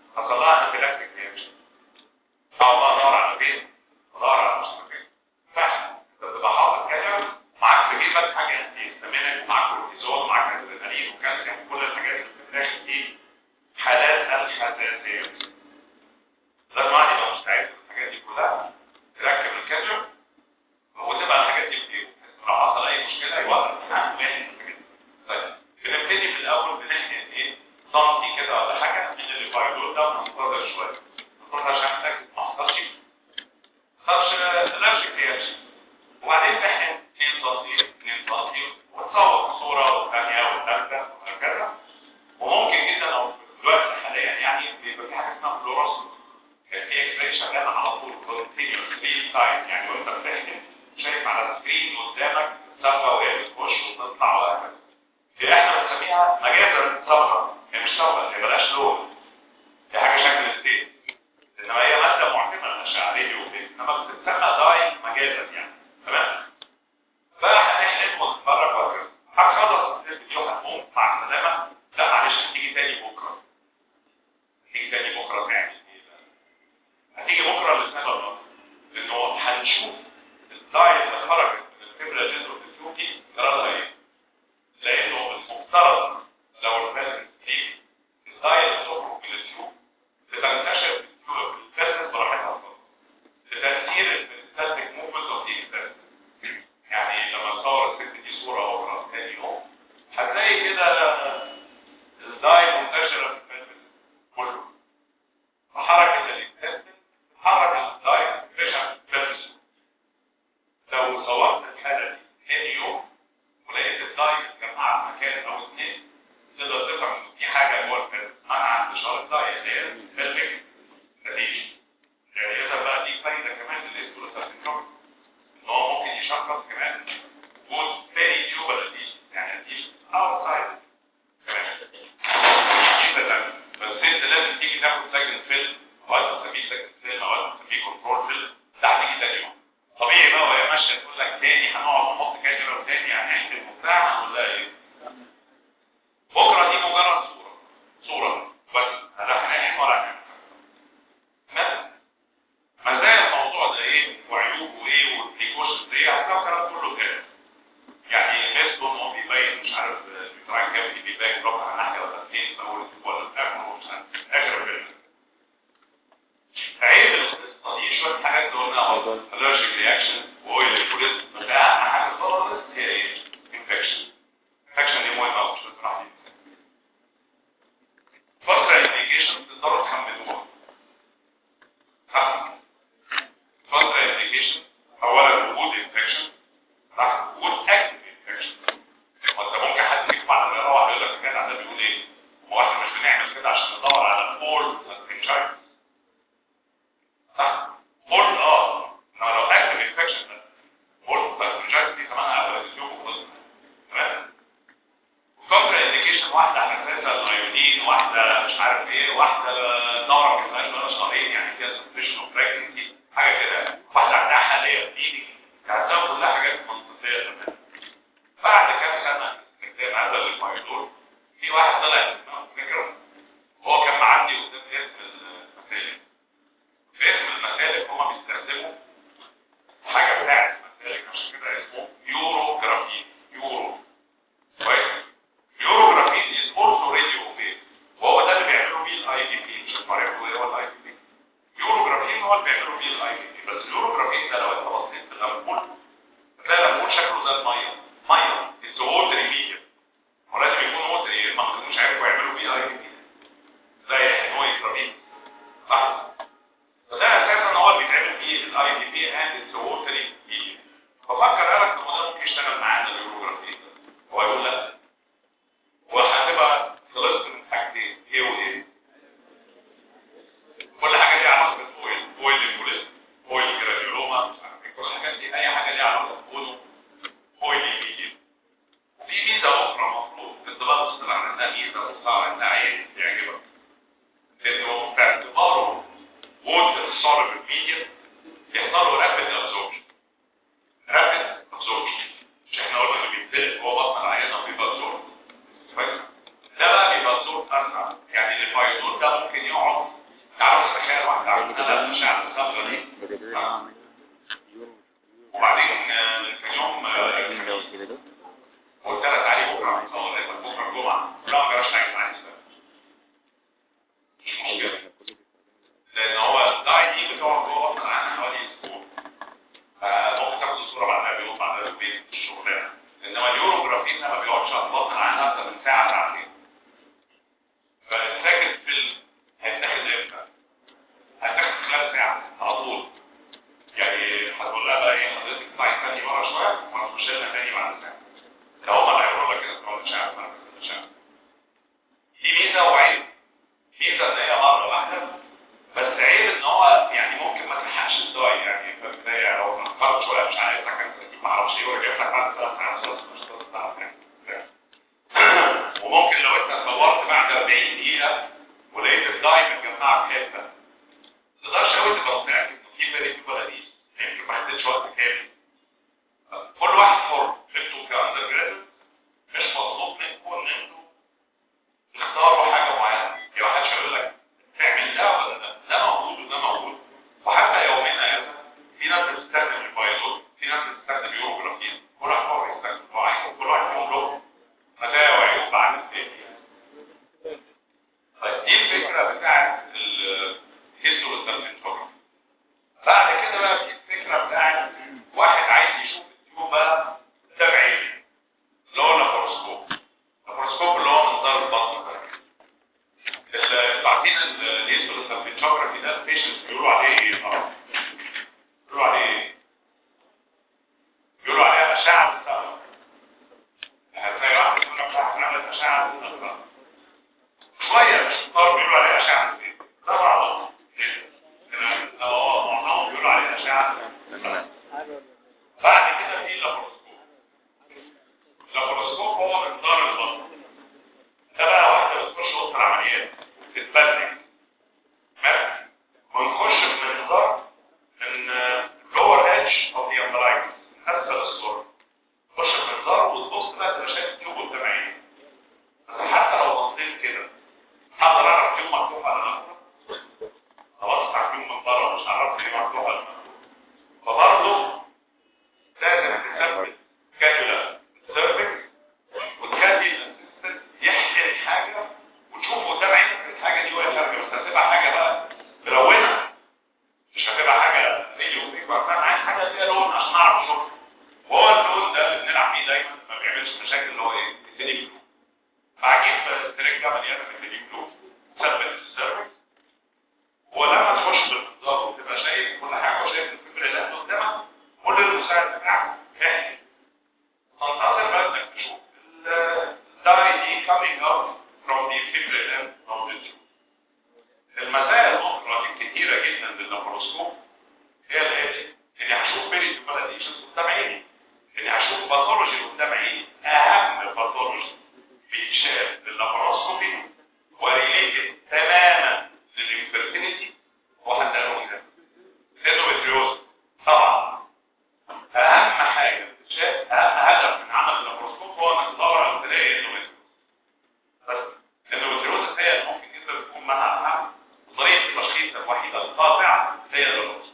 اساسيه لازم واحد يبقى مستعد الحاجات دي كلها تركب الكاتشب وتبقى الحاجات دي بتجيب لو حصل اي مشكله يوقف عنه يعني طيب بنبتدي في الاول بنحقن ايه سنتي كده ولا حاجه من الفايبرول ده وننتظر شويه ننتظر عشان نتاكد ما حصلش طرش الرجل رياكشن وبعدين تحقن 2 سم 2 سم وتصور صوره والثانيه والثالثه وهكذا وممكن جدا او في الوقت حاليا يعني بيبقى في حاجه اسمها فلوروسكوب في اكس راي شغال على طول كونتينيوس ريل تايم يعني وانت بتحقن شايف على السكرين قدامك صبغه وهي بتخش وتطلع وهكذا دي احنا بنسميها مجازا صبغه هي مش صبغه هي ملهاش لون دي حاجه شكل ستيت انما هي ماده معتمده الاشعه راديو وبيت انما بتتسمى داي مجازا يعني تمام فهنحلم ونتفرج وهكذا هتخلص الفيديو هتقوم مع السلامه لا معلش هتيجي تاني بكره هتيجي تاني بكره تعمل ايه بقى هتيجي بكره لسبب لانه هنشوف الداي اللي خرجت من الفبره جذر التيوبي جرالها ايه لانه المفترض لو الفاسد دي الداي اللي تخرج من التيوب بتنتشر في التيوب الفاسد براحتها خالص بتاثير الفاسد موفمنت اوف دي يعني لما تصور الست دي صوره اخرى ثاني يوم هتلاقي كده الداي منتشره في الفاسد كله فحركه الانتستين حركه الداي رجع الفاسد لو صورت الحاله دي ثاني يوم ولقيت الداي اتجمعت في مكان او اثنين تقدر تفهم ان في حاجه جوه الفاسد منع انتشار الداي اللي هي الفاسد نتيجه يعني اذا بقى دي فايده كمان للاسكولوسال سيندروم ان هو ممكن يشخص كمان وجود تاني تيوبر دي يعني دي اوتسايد كمان جدا بس انت لازم تيجي تاخد سكند فيلم او انت تسميه سكند فيلم او انت تسميه كنترول فيلم ده هتيجي تاني يوم طبيعي بقى وهي ماشيه تقول لك تاني هنقعد نحط كاميرا وتاني هنحسب وبتاع هنقول لها ايه بكره دي مجرد صوره صوره بس لا هنحن ولا هنعمل بس مزايا الموضوع ده ايه وعيوبه ايه والبريكوشنز ايه هتلاقوا الكلام كله كده يعني ميزته ان هو بيبين مش عارف الفراين كافيتي بيبين رقم على ناحيه ولا اثنين في اول اسبوع ولا في اخر ومش عارف اخر الفيلم عيب القصه دي شويه حاجات قلناها برضه الرجيك رياكشن واويل الفوليس بس اهم حاجه خالص هي ايه؟ انفكشن انفكشن دي مهمه قوي مش بتروح دي فتره انديكيشن تقدروا تحملوها صح فتره انديكيشن اولا وجود انفكشن صح وجود اكتف انفكشن وانت ممكن حد يكتب على الرئه واحد يقول لك الجدع ده بيقول ايه؟ هو احنا مش بنعمل كده عشان ندور على فول انشايت صح؟ فول اه انما لو اكتف انفكشن ده فول انشايت دي كمان على اليوم وخلصنا تمام؟ كونترا انديكيشن واحده حساسه الايودين واحده مش عارف ايه واحده دوره ما كانتش ولا شهرين يعني فيها سسبشن اوف بريجنسي حاجه كده واحده عندها حاليه بتيجي يعني ده كلها حاجات منطقيه تمام بعد كام سنه استخدام هذا للمايدور في واحد طلع فكره هو كان معدي قدام اسم المسالك في اسم المسالك هما بيستخدموا حاجه بتاعت المسالك عشان كده اسمه يوروجرافي يورو كويس يوروجرافي is also radio wave وهو ده اللي بيعملوا بيه الاي دي بي مش المريض هو الاي دي بي يوروجرافي هو اللي بيعملوا بيه الاي دي بي بس اليوروجرافي ده لو انت بصيت في الامبول هتلاقي الامبول شكله زي الميه ميه اتس ووتري ميديم ولازم يكون ووتري ما كانوش عارفوا يعملوا بيه اي دي بي زي النويجرافي صح فده اساسا هو اللي بيتعمل بيه الاي دي بي اند اتس ووتري ميديم ففكر قالك ان هو ده ممكن يشتغل معانا اليوروجرافي هو يقول لا وهتبقى خلصت من حاجتين ايه وايه كل حاجه ليها علاقه بالفويل فويل البوليس فويل جرانيولوما مش عارف ايه كل الحاجات دي اي حاجه ليها علاقه بالفويل فويل يمين وفي ميزه اخرى المفروض في انضباط الصدر عندنا ميزه اخرى انت عايز تعجبك انه باعتباره وجود الصار بالميديا يحصلوا رابد ابزوربشن رابد ابزوربشن مش احنا قلنا انه بيتسلق جوه بطن العيانه وبيبقى ابزورب كويس ده بقى بيبقى ابزورب اسرع يعني الفايزول ده ممكن يقعد تعرف تخيل واحد تعرف انا المشاعر الصفرا دي وبعدين آه، كان يوم آه، قلت لك عليه بكره هنصور لك بكره الجمعه لا ما جراش حاجه معايا مش مشكله بطن العين اكتر من ساعه ساعتين فالساكت فيلم هيتاخد امتى؟ هيتاخد خلال ساعه على طول يعني هتقول لها بقى ايه حضرتك تطلعي تاني ورا شويه وهتخش لنا تاني بعد ساعه ده هما اللي هيقولوا لك كده تقعد مش عارف مش عارف دي ميزه وعيب ميزه ان هي مره واحده بس عيب ان هو يعني ممكن ما تلحقش الدواء يعني فبتلاقي لو فكرت شويه مش عارف لك انت ما اعرفش ايه ورجعت لك بعد ثلاث ساعات خلاص مش هتعرف وممكن لو انت صورت بعد 40 دقيقه ولقيت الداي متجمعه في حته ما تقدرش قوي تبقى متاكد ان في فريق ولا دي يمكن ما حددش وقت كامل كل واحد حر انتوا كاندر جراد مش مطلوب منكم ان انتوا تختاروا حاجه معينه يعني واحد يقول لك تعمل ده ولا ده ده موجود وده موجود وحتى يومنا هذا في ناس بتستخدم البايزول في ناس بتستخدم يوروجرافين كل واحد حر يستخدم اللي هو عايزه كل واحد فيهم له مزايا وعيوب عن الثاني طيب دي الفكره بتاعت الهيستوريستالفينتوجرافي بعد كده بقى في الفكره بتاعت واحد عايز يشوف التيوب بقى تبعيني اللي هو لاباروسكوب اللاباروسكوب اللي هو منظار البطن ده اللي عارفين الهيستوريستالفينتوجرافي ده البيشنت بيقولوا عليه ايه طبعا بيقولوا عليه ايه بيقولوا عليها اشعه بالثقب هتلاقي واحد يقول لك واحد عملت اشعه بالثقب شويه مش مضطر بيقولوا عليها اشعه بالثقب ده بعضهم كده هو معظمهم بيقولوا عليها اشعه بالثقب بعد كده في اللابروسكوب اللابروسكوب هو منظار البطن ده بقى واحده بتخش اوضه العمليات تتبنك تمام ونخش في منظار من lower edge of the umbilicus اسفل الصوره تخش في منظار وتبص بقى تبقى شايف تيوب قدامعين بس حتى لو بصيت كده هقدر اعرف تيوب مفتوح ولا لا خلاص على تيوب من بره مش هعرف ليه مفتوح ولا لا فبرضه لازم تثبت كانولا سيرفكس وتخلي الاسيستنت يحقن حاجه وتشوف قدام عينك الحاجه دي واقفه بس هتبقى حاجه بقى ملونه مش هتبقى حاجه ريلي وفيك انا عايز حاجه فيها لون عشان اعرف اشوفها وهو اللون ده اللي بنلعب بيه دايما ما بيعملش مشاكل اللي هو ايه التاني بلو فعجيب التريك مليانه بالتاني بلو ثبت السيرفكس ولما تخش بالنظام وتبقى شايف كل حاجه وشايف الفكره اللي قدامك كل المساعد بتاعك احكي تنتظر بقى انك تشوف الداي دي coming out from the fibrillar end of the tube. المزايا الاخرى الكتيره جدا لللابروسكوب هي الاتي اني هشوف بيري سيبراليشنز قدام عيني اني هشوف باثولوجي قدام عيني اهم باثولوجي بيتشاف لللابروسكوبي وريليتد تماما للانفيرتيليتي هو حتى لو كده الاندوميتريوز طبعا اهم حاجه بتتشاف اهم هدف من عمل اللابروسكوب هو انك تدور على تلاقي اندوميتريوز بس الاندوميتريوز هي اللي ممكن جدا تكون معاها حل طريقه التشخيص الوحيده القاطعه هي اللابروسكوب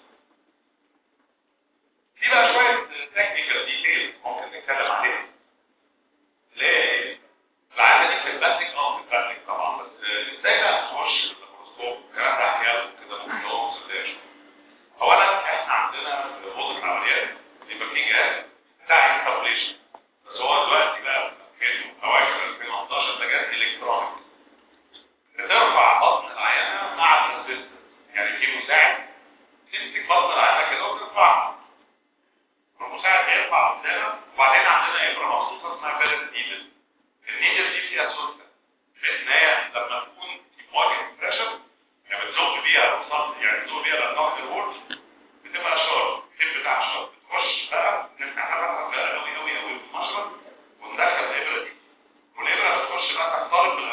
في بقى شويه تكنيكال ديتيلز ممكن نتكلم عليها ليه العاده دي في البلاستيك اه في البلاستيك طبعا بس ازاي بقى تخش اللابروسكوب الكلام ده احيانا كده ممكن هو مصدقش اولا احنا عندنا في اوضه العمليات يبقى في جهاز بتاع انستابليشن بس هو دلوقتي بقى في اواخر 2011 ده جهاز الكترونيك بترفع بطن العيانه مع الاسيست يعني في مساعد تمسك بطن العيانه كده وترفعها والمساعد بيرفع قدامك وبعدين عندنا ابره مخصوصه اسمها بيرس نيدل النيدل دي فيها سلطه بحيث ان هي لما تكون في مواجهه بريشر يعني بتزق بيها الصلب يعني بتزق بيها الضغط الورد بتبقى شارب التيب بتاع شارب بتخش بقى نفتح نفسك بقى قوي قوي قوي بالمشرط وندخل الابره دي والابره بتخش بقى تختلط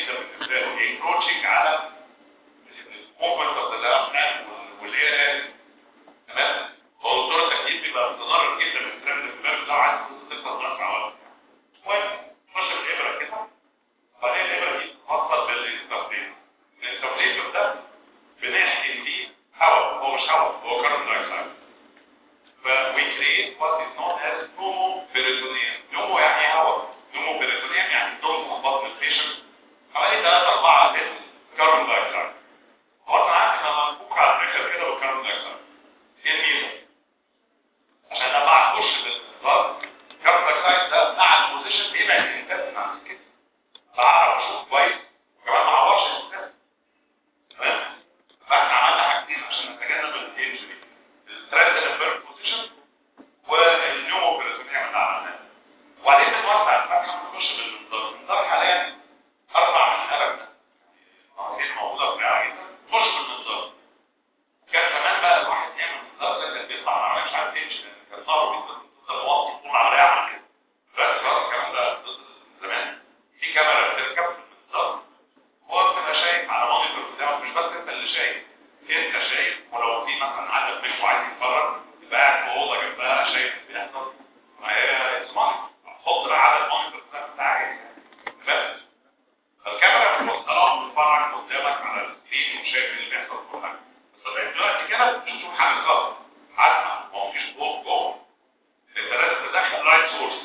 جدا بالنسبه له انكروتشنج على الموفمنت اوف ذا دايفرام والاير تمام هو دور التكييف بيبقى متضرر جدا من الكلام اللي في الباب بتاعه عايز تخلص باسرع وقت المهم تخش الابره كده بعدين الابره دي تتوصل بالانستابليتر الانستابليتر ده بنحقن فيه هواء هو مش هواء هو كاربون دايوكسيد فوي كريت وات از نوت از نومو بيريتونيوم نومو يعني ايه هواء نومو بيريتونيوم يعني ضغط بطن البيشنت حوالي 3 4 لتر كاربون دايوكسيد هو انا عارف ان انا منفوخ على الاخر كده بالكاربون دايوكسيد ايه الميزه عشان لما اخش بالانتظار الكاربون دايوكسيد ده مع البوزيشن بيبعد الانتاج عن الكتف بعرف اشوف كويس وكمان ما اعورش الانتاج تمام فاحنا عملنا حاجتين عشان نتجنب الانجري الستريس الانفيرت بوزيشن والنيومو بيريتونيوم اللي عملناه وبعدين بنوسع الفتحه ونخش بالانتظار الانتظار حاليا اربع من الابد موجودين موجوده بسرعه جدا خش بالانتظار كان زمان بقى الواحد يعمل انتظار ده كان بيطلع على مش عارف يمشي لان كان ظهره بيطلع واطي طول العمليه عمل كده دلوقتي خلاص الكلام ده ضد زمان في كاميرا بتركب في الانتظار هو بتبقى شايف على مونيتور بتاعه مش بس انت اللي شايف انت شايف ولو في مثلا عدد مش عايز يتفرج يبقى قاعد في اوضه جنبها شايف اللي بيحصل ما هي اسمها حط بقى على المونيتور بتاعك بس فالكاميرا بتوصلها وتتفرج قدامك على السكرين وشايف اللي بيحصل كل حاجه بس لغايه دلوقتي كده بتشوف حاجه غلط عدمه ما هو فيش ضوء جوه انت لازم تدخل لايت سورس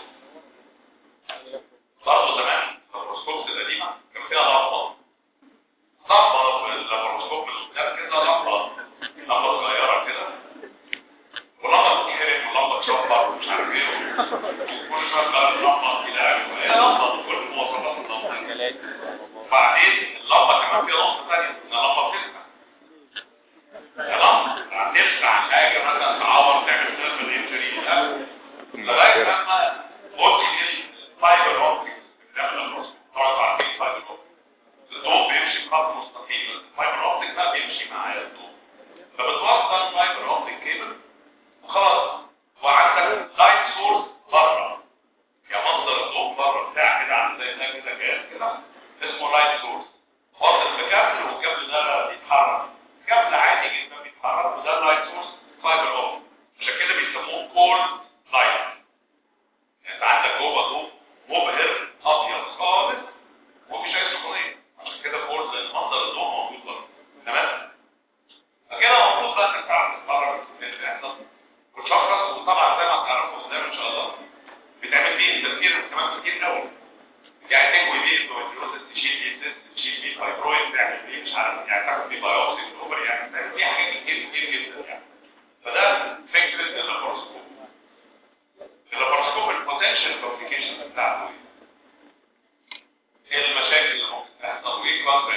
برضه زمان الميكروسكوبس القديمه كان فيها لمبه لمبه في اللابروسكوب القدام كده لمبه لمبه صغيره كده ولمبه تتحرق ولمبه تشفر ومش عارف ايه وكل شويه تغير اللمبه الى اخره هي لمبه بكل مواصفات اللمبه وبعدين اللمبه كمان فيها نقطه ثانيه ان اللمبه بتسمع اللمبه هتسمع حاجه مثلا تعور تعمل سيرفر انجري لا لغايه لما قلت الفايبر اوبتكس بتعمل الميكروسكوب طبعا عارفين الفايبر اوبتكس الضوء بيمشي بخط مستقيم الفايبر اوبتكس بقى بيمشي معايا الضوء فبتوصل فايبر اوبتك كيبل وخلاص وعندك لايت سورس بره يعني مصدر الضوء بره بتاع كده عامل زي ده كده جهاز كده اسمه لايت سورس واصل بكابل والكابل ده بيتحرك كابل عادي جدا بيتحرك وده لايت سورس فايبر اوبتك عشان كده بيسموه كول لايت انت عندك جوه ضوء مبهر ابيض خالص ومفيش اي سخونيه عشان كده كول لان مصدر الضوء موجود بره تمام فكده المفروض بقى انك تعرف تتفرج في اللي بيحصل وتشخص وطبعا زي ما هتعرفوا قدام ان شاء الله بتعمل فيه تفكير كمان كتير قوي يعني تنوي بيه اندوميتريوزس تشيل بيه سيست تشيل بيه فايبرويد تعمل بيه مش عارف يعني تعمل بيه بايوبسي في الاوفر يعني تعمل بيه حاجات كتير كتير جدا يعني فده فكره اللاباروسكوب اللاباروسكوب البوتنشال كومبليكيشن بتاعته ايه؟ ايه المشاكل اللي ممكن تحصل وايه كونترا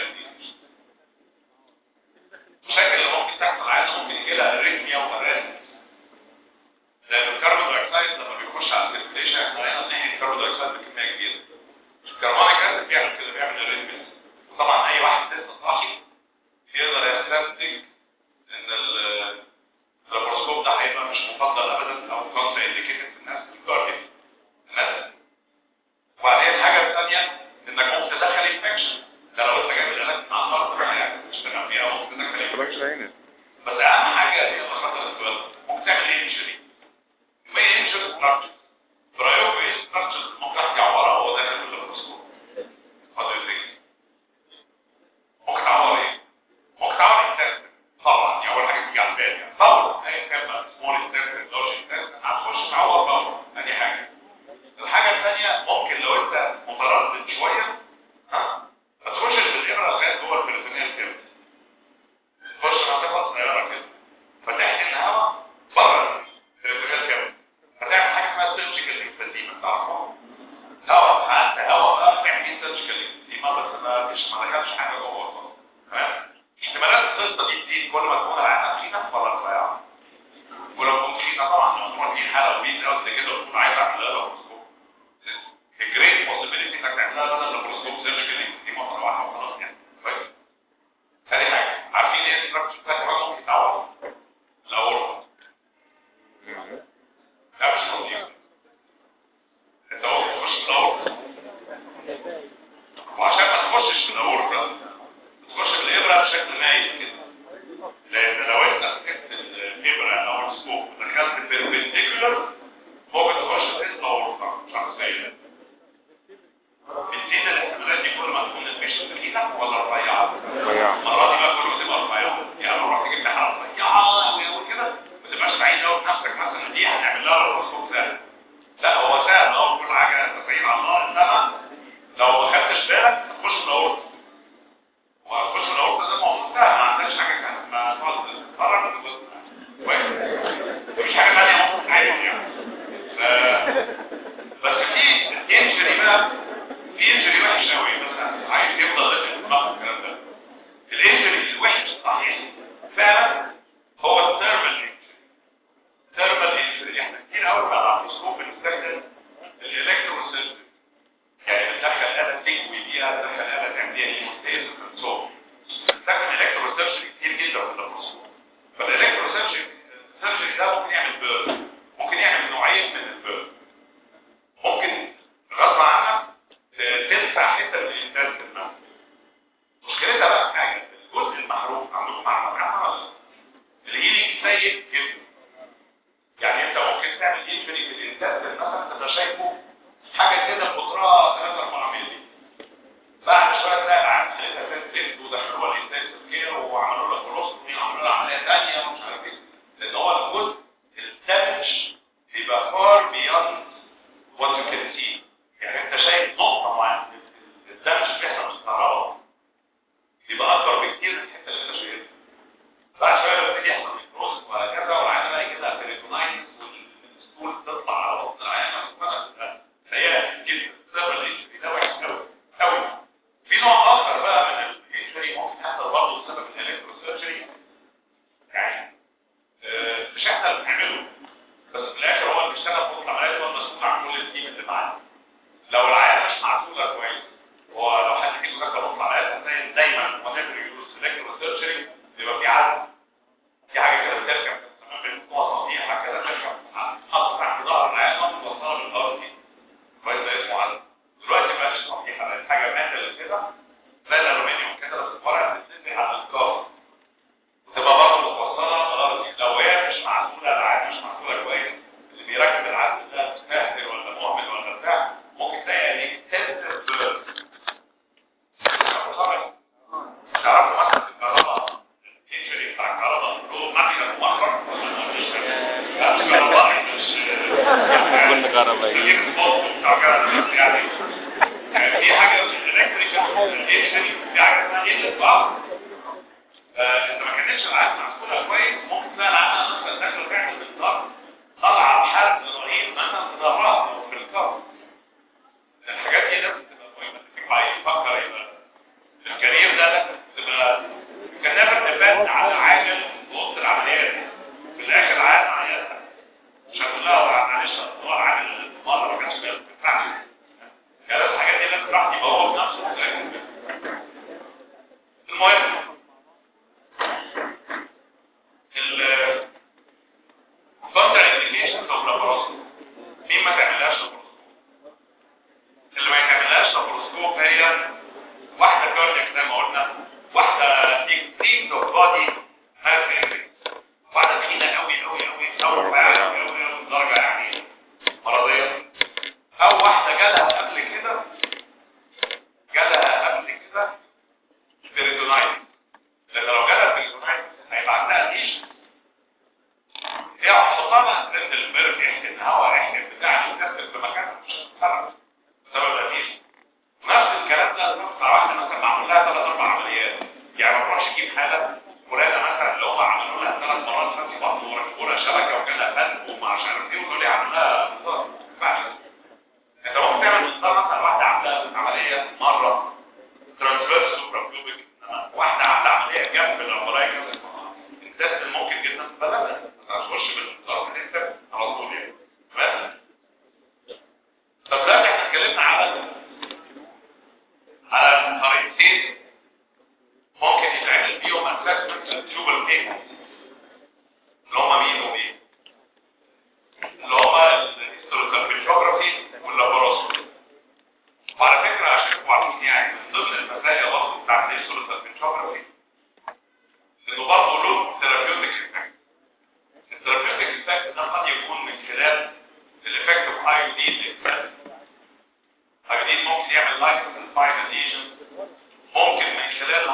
المشاكل اللي ممكن تحصل عادي ممكن يجي لها اريثميا واريثميا لان الكربون دايوكسيد لما بيخش على السيركيليشن احنا هنا ناحيه الكربون دايوكسيد بكميه كبيره الكربونيك اسيد بيعمل كده بيعمل اريثميا وطبعا اي واحد لسه صاحي يقدر يستنتج ان ال- اللابروسكوب ده هيبقى مش مفضل ابدا او كونترا انديكيتد في الناس الكارديو الناس وبعدين الحاجه الثانيه انك ممكن تدخل انفكشن ده لو انت جايب العلاج مع المرض يعني تشتغل فيها ممكن تدخل انفكشن بس اهم حاجه هي مخاطر السؤال ممكن تعمل ايه انجري ما هي انجري ستراكشر برايوم ايه ستراكشر ممكن احكي عباره هو داخل في اللابروسكوب what do you think ممكن تعور ايه ممكن تعور الانتست طبعا دي اول حاجه تيجي على البال يعني طبعا اي كان بقى سمول انتست لارج انتست هتخش تعور طبعا ادي حاجه الحاجه الثانيه ممكن لو انت متردد شويه ها ما تخشش بالابره لغايه جوه البريتونيال كده تخش منطقه صغيره كده فتحت الهواء بره البريتونيال كده فتعمل حاجه اسمها سيرجيكال اكسبديما تعرفها هواء حتى هواء بقى تعمل سيرجيكال اكسبديما بس ما فيش ما دخلش حاجه جوه خالص تمام احتمالات القصه دي تزيد كل ما تكون العينه تخينه ولا رفيعه ولو كنت تخينه طبعا لو تروح في حاله وبيت قد كده وتكون عايز اعمل لها لابروسكوب الجريت بوسيبيليتي انك تعملها بدل لابروسكوب سيرجيكال دي مره واحده وخلاص يعني كويس ثاني حاجه عارفين ايه الستراكشر بتاع كمان ممكن يتعور الاورطه لا مش لطيف انت ممكن تخش في الاورطه وعشان ما تخش تخشش في الاورطه تخش بالابره بشكل مايل كده لان لو انت مسكت الابره او السكوب ودخلت بيربنديكولار ممكن تخش تحس اورطه شخصيا بتزيد الاحتمالات دي كل ما تكون البيشنت تخينه ولا رفيعه رفيعة. المره دي بقى كله تبقى رفيعه يعني لو رحت جبت حاجه رفيعه قوي قوي كده ما تبقاش بعيد قوي بنفسك مثلا دي هنعمل لها الرسوم سهل لا هو سهل اه كل حاجه انت سعيد على الله انما لو ما خدتش بالك تخش في الاورطه وهتخش في الاورطه ده موضوع سهل ما عندكش حاجه كانت ما تقعد تتفرج كويس مفيش حاجه ثانيه ممكن تعمل يعني ف- بس في انجري بقى في انجري وحش قوي مثلا عايز يفضل لازم دماغه الكلام ده الانجري الوحش صحيح فعلا هو الثيرمال انجري ثيرمال انجري احنا كتير قوي بقى على الاسلوب بنستخدم الالكترو سيستم يعني بندخل آلة تكوي بيها بندخل آلة تعمل بيها هيموستاسيس وكنترول بنستخدم الكترو سيرجري كتير جدا في اللابروسكوب فالالكترو سيرجري السيرجري ده ممكن يعمل بيرن ممكن يعمل نوعين من البيرن ممكن غصب عنك تدفع حته من الانتاج المنزل مشكلتها بقى في حاجه الجزء المحروق عندكم معلومات عنها ولا لا؟ الهيلينج سيء جدا يعني انت ممكن تعمل انجري في الانتاج مثلا تبقى شايفه حاجه كده قطرها 3 4 مللي بعد شويه تلاقي العيان حالتها فاتت ودخلوها الانتاج كير وعملوا لها كولوستومي وعملوا لها عمليه ثانيه ومش عارف ايه لان هو الجزء الدمج بيبقى فار بياند what you can see يعني انت شايف نقطة معينة الدمج بيحصل بالكهرباء يبقى اكبر بكتير من الحتة اللي انت شايفها بعد شوية لما يبتدي يحصل نيكروز وهكذا والعيان بقى كده بيريتونايتس والستول تطلع على بطن العيان تبقى سيئة جدا بسبب الانجري ده وحش قوي قوي في نوع اخر بقى من الانجري ممكن يحصل برضه بسبب الالكترو سيرجري يعني آه، مش احنا اللي بنعمله بس في الاخر هو اللي بيشتغل فوق العمليات هو المسؤول عن كل التيم اللي معاه لو العيان مش معزوله كويس هو لو حد فيكم دخل فوق العمليات هتلاقي دايما whenever you use electro surgery بيبقى في عزم في حاجه كده بتركب تمام بتوصل فيها كده تركب حط تحت ظهر العيان وتوصلها بالارض دي كويس ده اسمه عزم دلوقتي ما بقاش صحيحه بقت حاجه ماتل كده زي الالومنيوم كده بس ورقه بتتني على الكار وتبقى برضه متوصله بالارض لو هي مش معزوله العيان مش معزوله كويس اللي بيركب العزل ده مستهتر ولا مهمل ولا بتاع ممكن تلاقي ان اكستنسيف بيرن تعرفوا مثلا في الكهرباء الانجري بتاع الكهرباء له مكنه مؤخر ولا مش لا مش كهربائي مش كل كهربائي. يعني يعني في حاجه الكتريكال انجري في حاجه اسمها انجري باور آه، انت ما كانتش العقل معقوله كويس ممكن تلاقي العقل مثلا داخل فعلا بالظبط طالعه بحد رهيب مثلا في ظهرها او في الكار الحاجات دي لازم تبقى مهمه تبقى عايز تفكر يبقى الكارير ده لازم تبقى كان نفر تبان على عامل وسط العمليات في الاخر عاد عيالها مش هتقول لها معلش هتدور على المره ما كانش بينفعش كان الحاجات دي لازم الواحد يبقى هو بنفسه متأكد منها. المهم ال contra indications of laparoscopy مين ما تعملهاش laparoscopy اللي ما يتعملهاش laparoscopy هي واحدة كاردياك زي ما قلنا واحدة extremes of body health index واحدة تخينة قوي قوي قوي أو رفيعة قوي قوي قوي لدرجة يعني مرضية أو واحدة جالها قبل كده جالها قبل كده بيريتونايتس لأن لو جالها بيريتونايتس هيبقى عندها ليش هي حطها بقى ترند البرد يحكي الهواء يحكي بتاع يتنفس في مكانها مش هتتحرك بسبب الأديش نفس الكلام ده بتاع واحدة مثلا معمول لها ثلاث أربع عمليات يعني ما تروحش تجيب حالة فلانة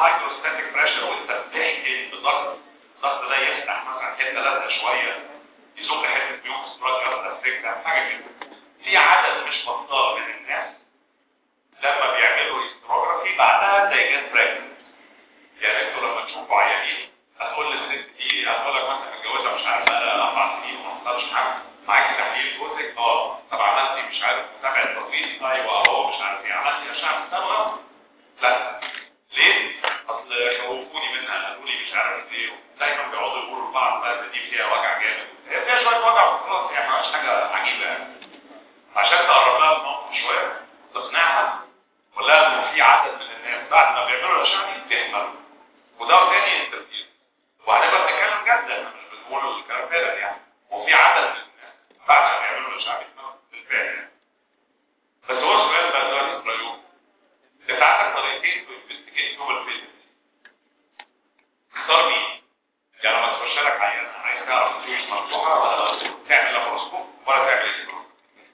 هايدروستاتيك بريشر وانت بتحكي بالضغط الضغط ده يفتح مثلا حته لازقه شويه يزق حته ميوكس تراك يفتح سكه حاجه كده في عدد مش بطال من الناس لما بيعملوا هيستروجرافي بعدها زي جت براجننت يعني انتوا لما تشوفوا عيانين هتقول للست دي هتقول لك مثلا متجوزه مش عارف بقى اربع سنين وما حصلش حاجه معاكي تحليل جوزك اه طب عملتي مش عارف متابعه تطبيق ايوه اهو مش عارف ايه عملتي اشعه مستوى لا ليه؟ اصل خوفوني منها قالوا لي مش عارف ايه دايما بيقعدوا يقولوا لبعض بقى دي فيها وجع جامد هي فيها شويه وجع وخلاص يعني مش حاجه عجيبه يعني عشان تقرب لها الموقف شويه تقنعها تقول لها انه في عدد من الناس بعد ما بيعملوا الاشعه دي بتهمل وده تاني انترفيو وهنبقى بنتكلم جد احنا مش بنقول الكلام فارغ يعني وفي عدد من الناس بعد ما بيعملوا الاشعه دي بالفعل يعني بس هو السؤال بقى دلوقتي في رايكم انت عندك طريقتين تو انفستيجيت جوه الفيزيك اختار مين يعني لما تخش لك عيان عايز تعرف الفيوز مفتوحه ولا تعمل لابروسكوب ولا تعمل اسكروب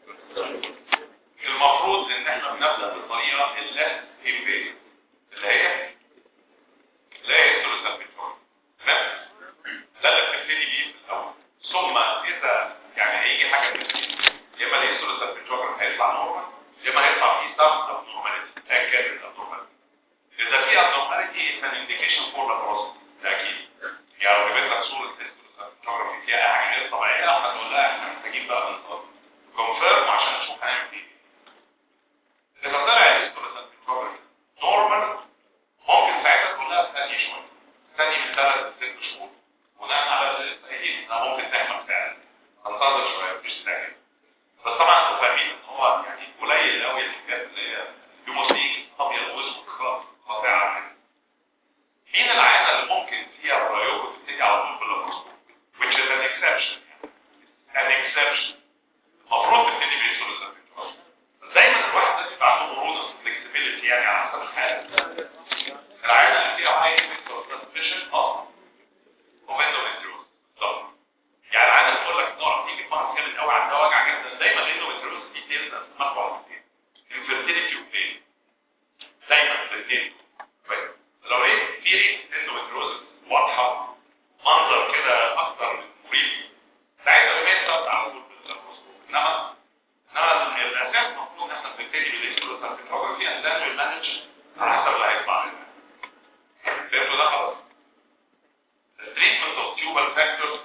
المفروض ان احنا بنبدا بالطريقه اللي هي اللي هي اللي هي الثلث تمام ده اللي بتبتدي بيه في الاول ثم اذا يعني هيجي حاجه من الاثنين يا اما الانسولين سبتروجرام هيطلع نورمال يا اما هيطلع فيه سب ابنورماليتي ايا كان الابنورماليتي اذا في ابنورماليتي كان انديكيشن فور لابروس ده اكيد يعني لو جبت لك صوره الانسولين سبتروجرام فيها حاجه غير طبيعيه هتقول لها احنا محتاجين بقى نصاب كونفيرم عشان نشوف هنعمل ايه اذا طلع الانسولين سبتروجرام نورمال ممكن ساعتها تقول لها استني شويه استني من ثلاث لست شهور بناء على التأكيد انها ممكن تحمل فعلا هنتظر شويه مش سهل بس طبعا انتوا فاهمين ان هو يعني قليل قوي الحاجات اللي هي بيموسيك ابيض واسود خلاص قاطعه كده مين العينه اللي ممكن فيها الرايوكو تبتدي على طول باللابروسكوب which is an exception an exception المفروض تبتدي بالانسولين دايما الواحد لازم يبقى عنده مرونه flexibility يعني على حسب الحاله العينه اللي فيها high index of suspicion اه وبندومتريوز بالظبط يعني عايز اقول لك نوع تيجي مرض جامد قوي عندها وجع جدا دايما الاندومتريوز دي تنزل مره واحده انفيرتيليتي وبين دايما الاثنين لو ايه في ريت اندومتريوز واضحه منظر كده اكتر من مريب ساعتها بيحصل على طول باللابروسكوب انما انما الاساس المفروض ان احنا بنبتدي بالاكسلوسات الفوجرافي اند ذن مانج على حسب اللي هيطلع لنا فهمتوا ده خلاص treatment of tubal factors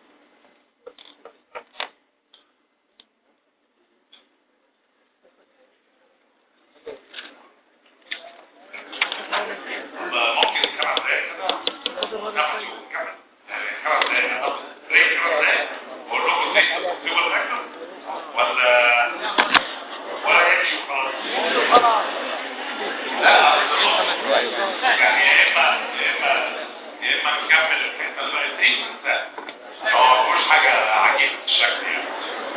ممكن خمس دقايق كده ناخد يوم كمان يعني خمس دقايق ناخد بريك خمس دقايق واقول لكم treatment of tubal factors ولا ولا يمشي وخلاص لا يعني يا اما يا اما يا اما نكمل الحته اللي بقت تريتمنت ده هو ما فيهوش حاجه عجيبه الشكل يعني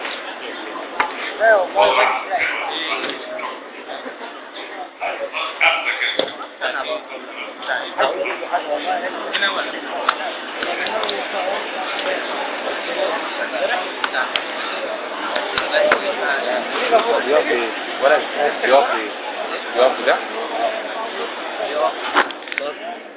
لا والله والله لا خمسه كده انا بقى عايز اجيب له حاجه والله هنا ولا يقف ايه ولا يقف ايه يقف ده ايوه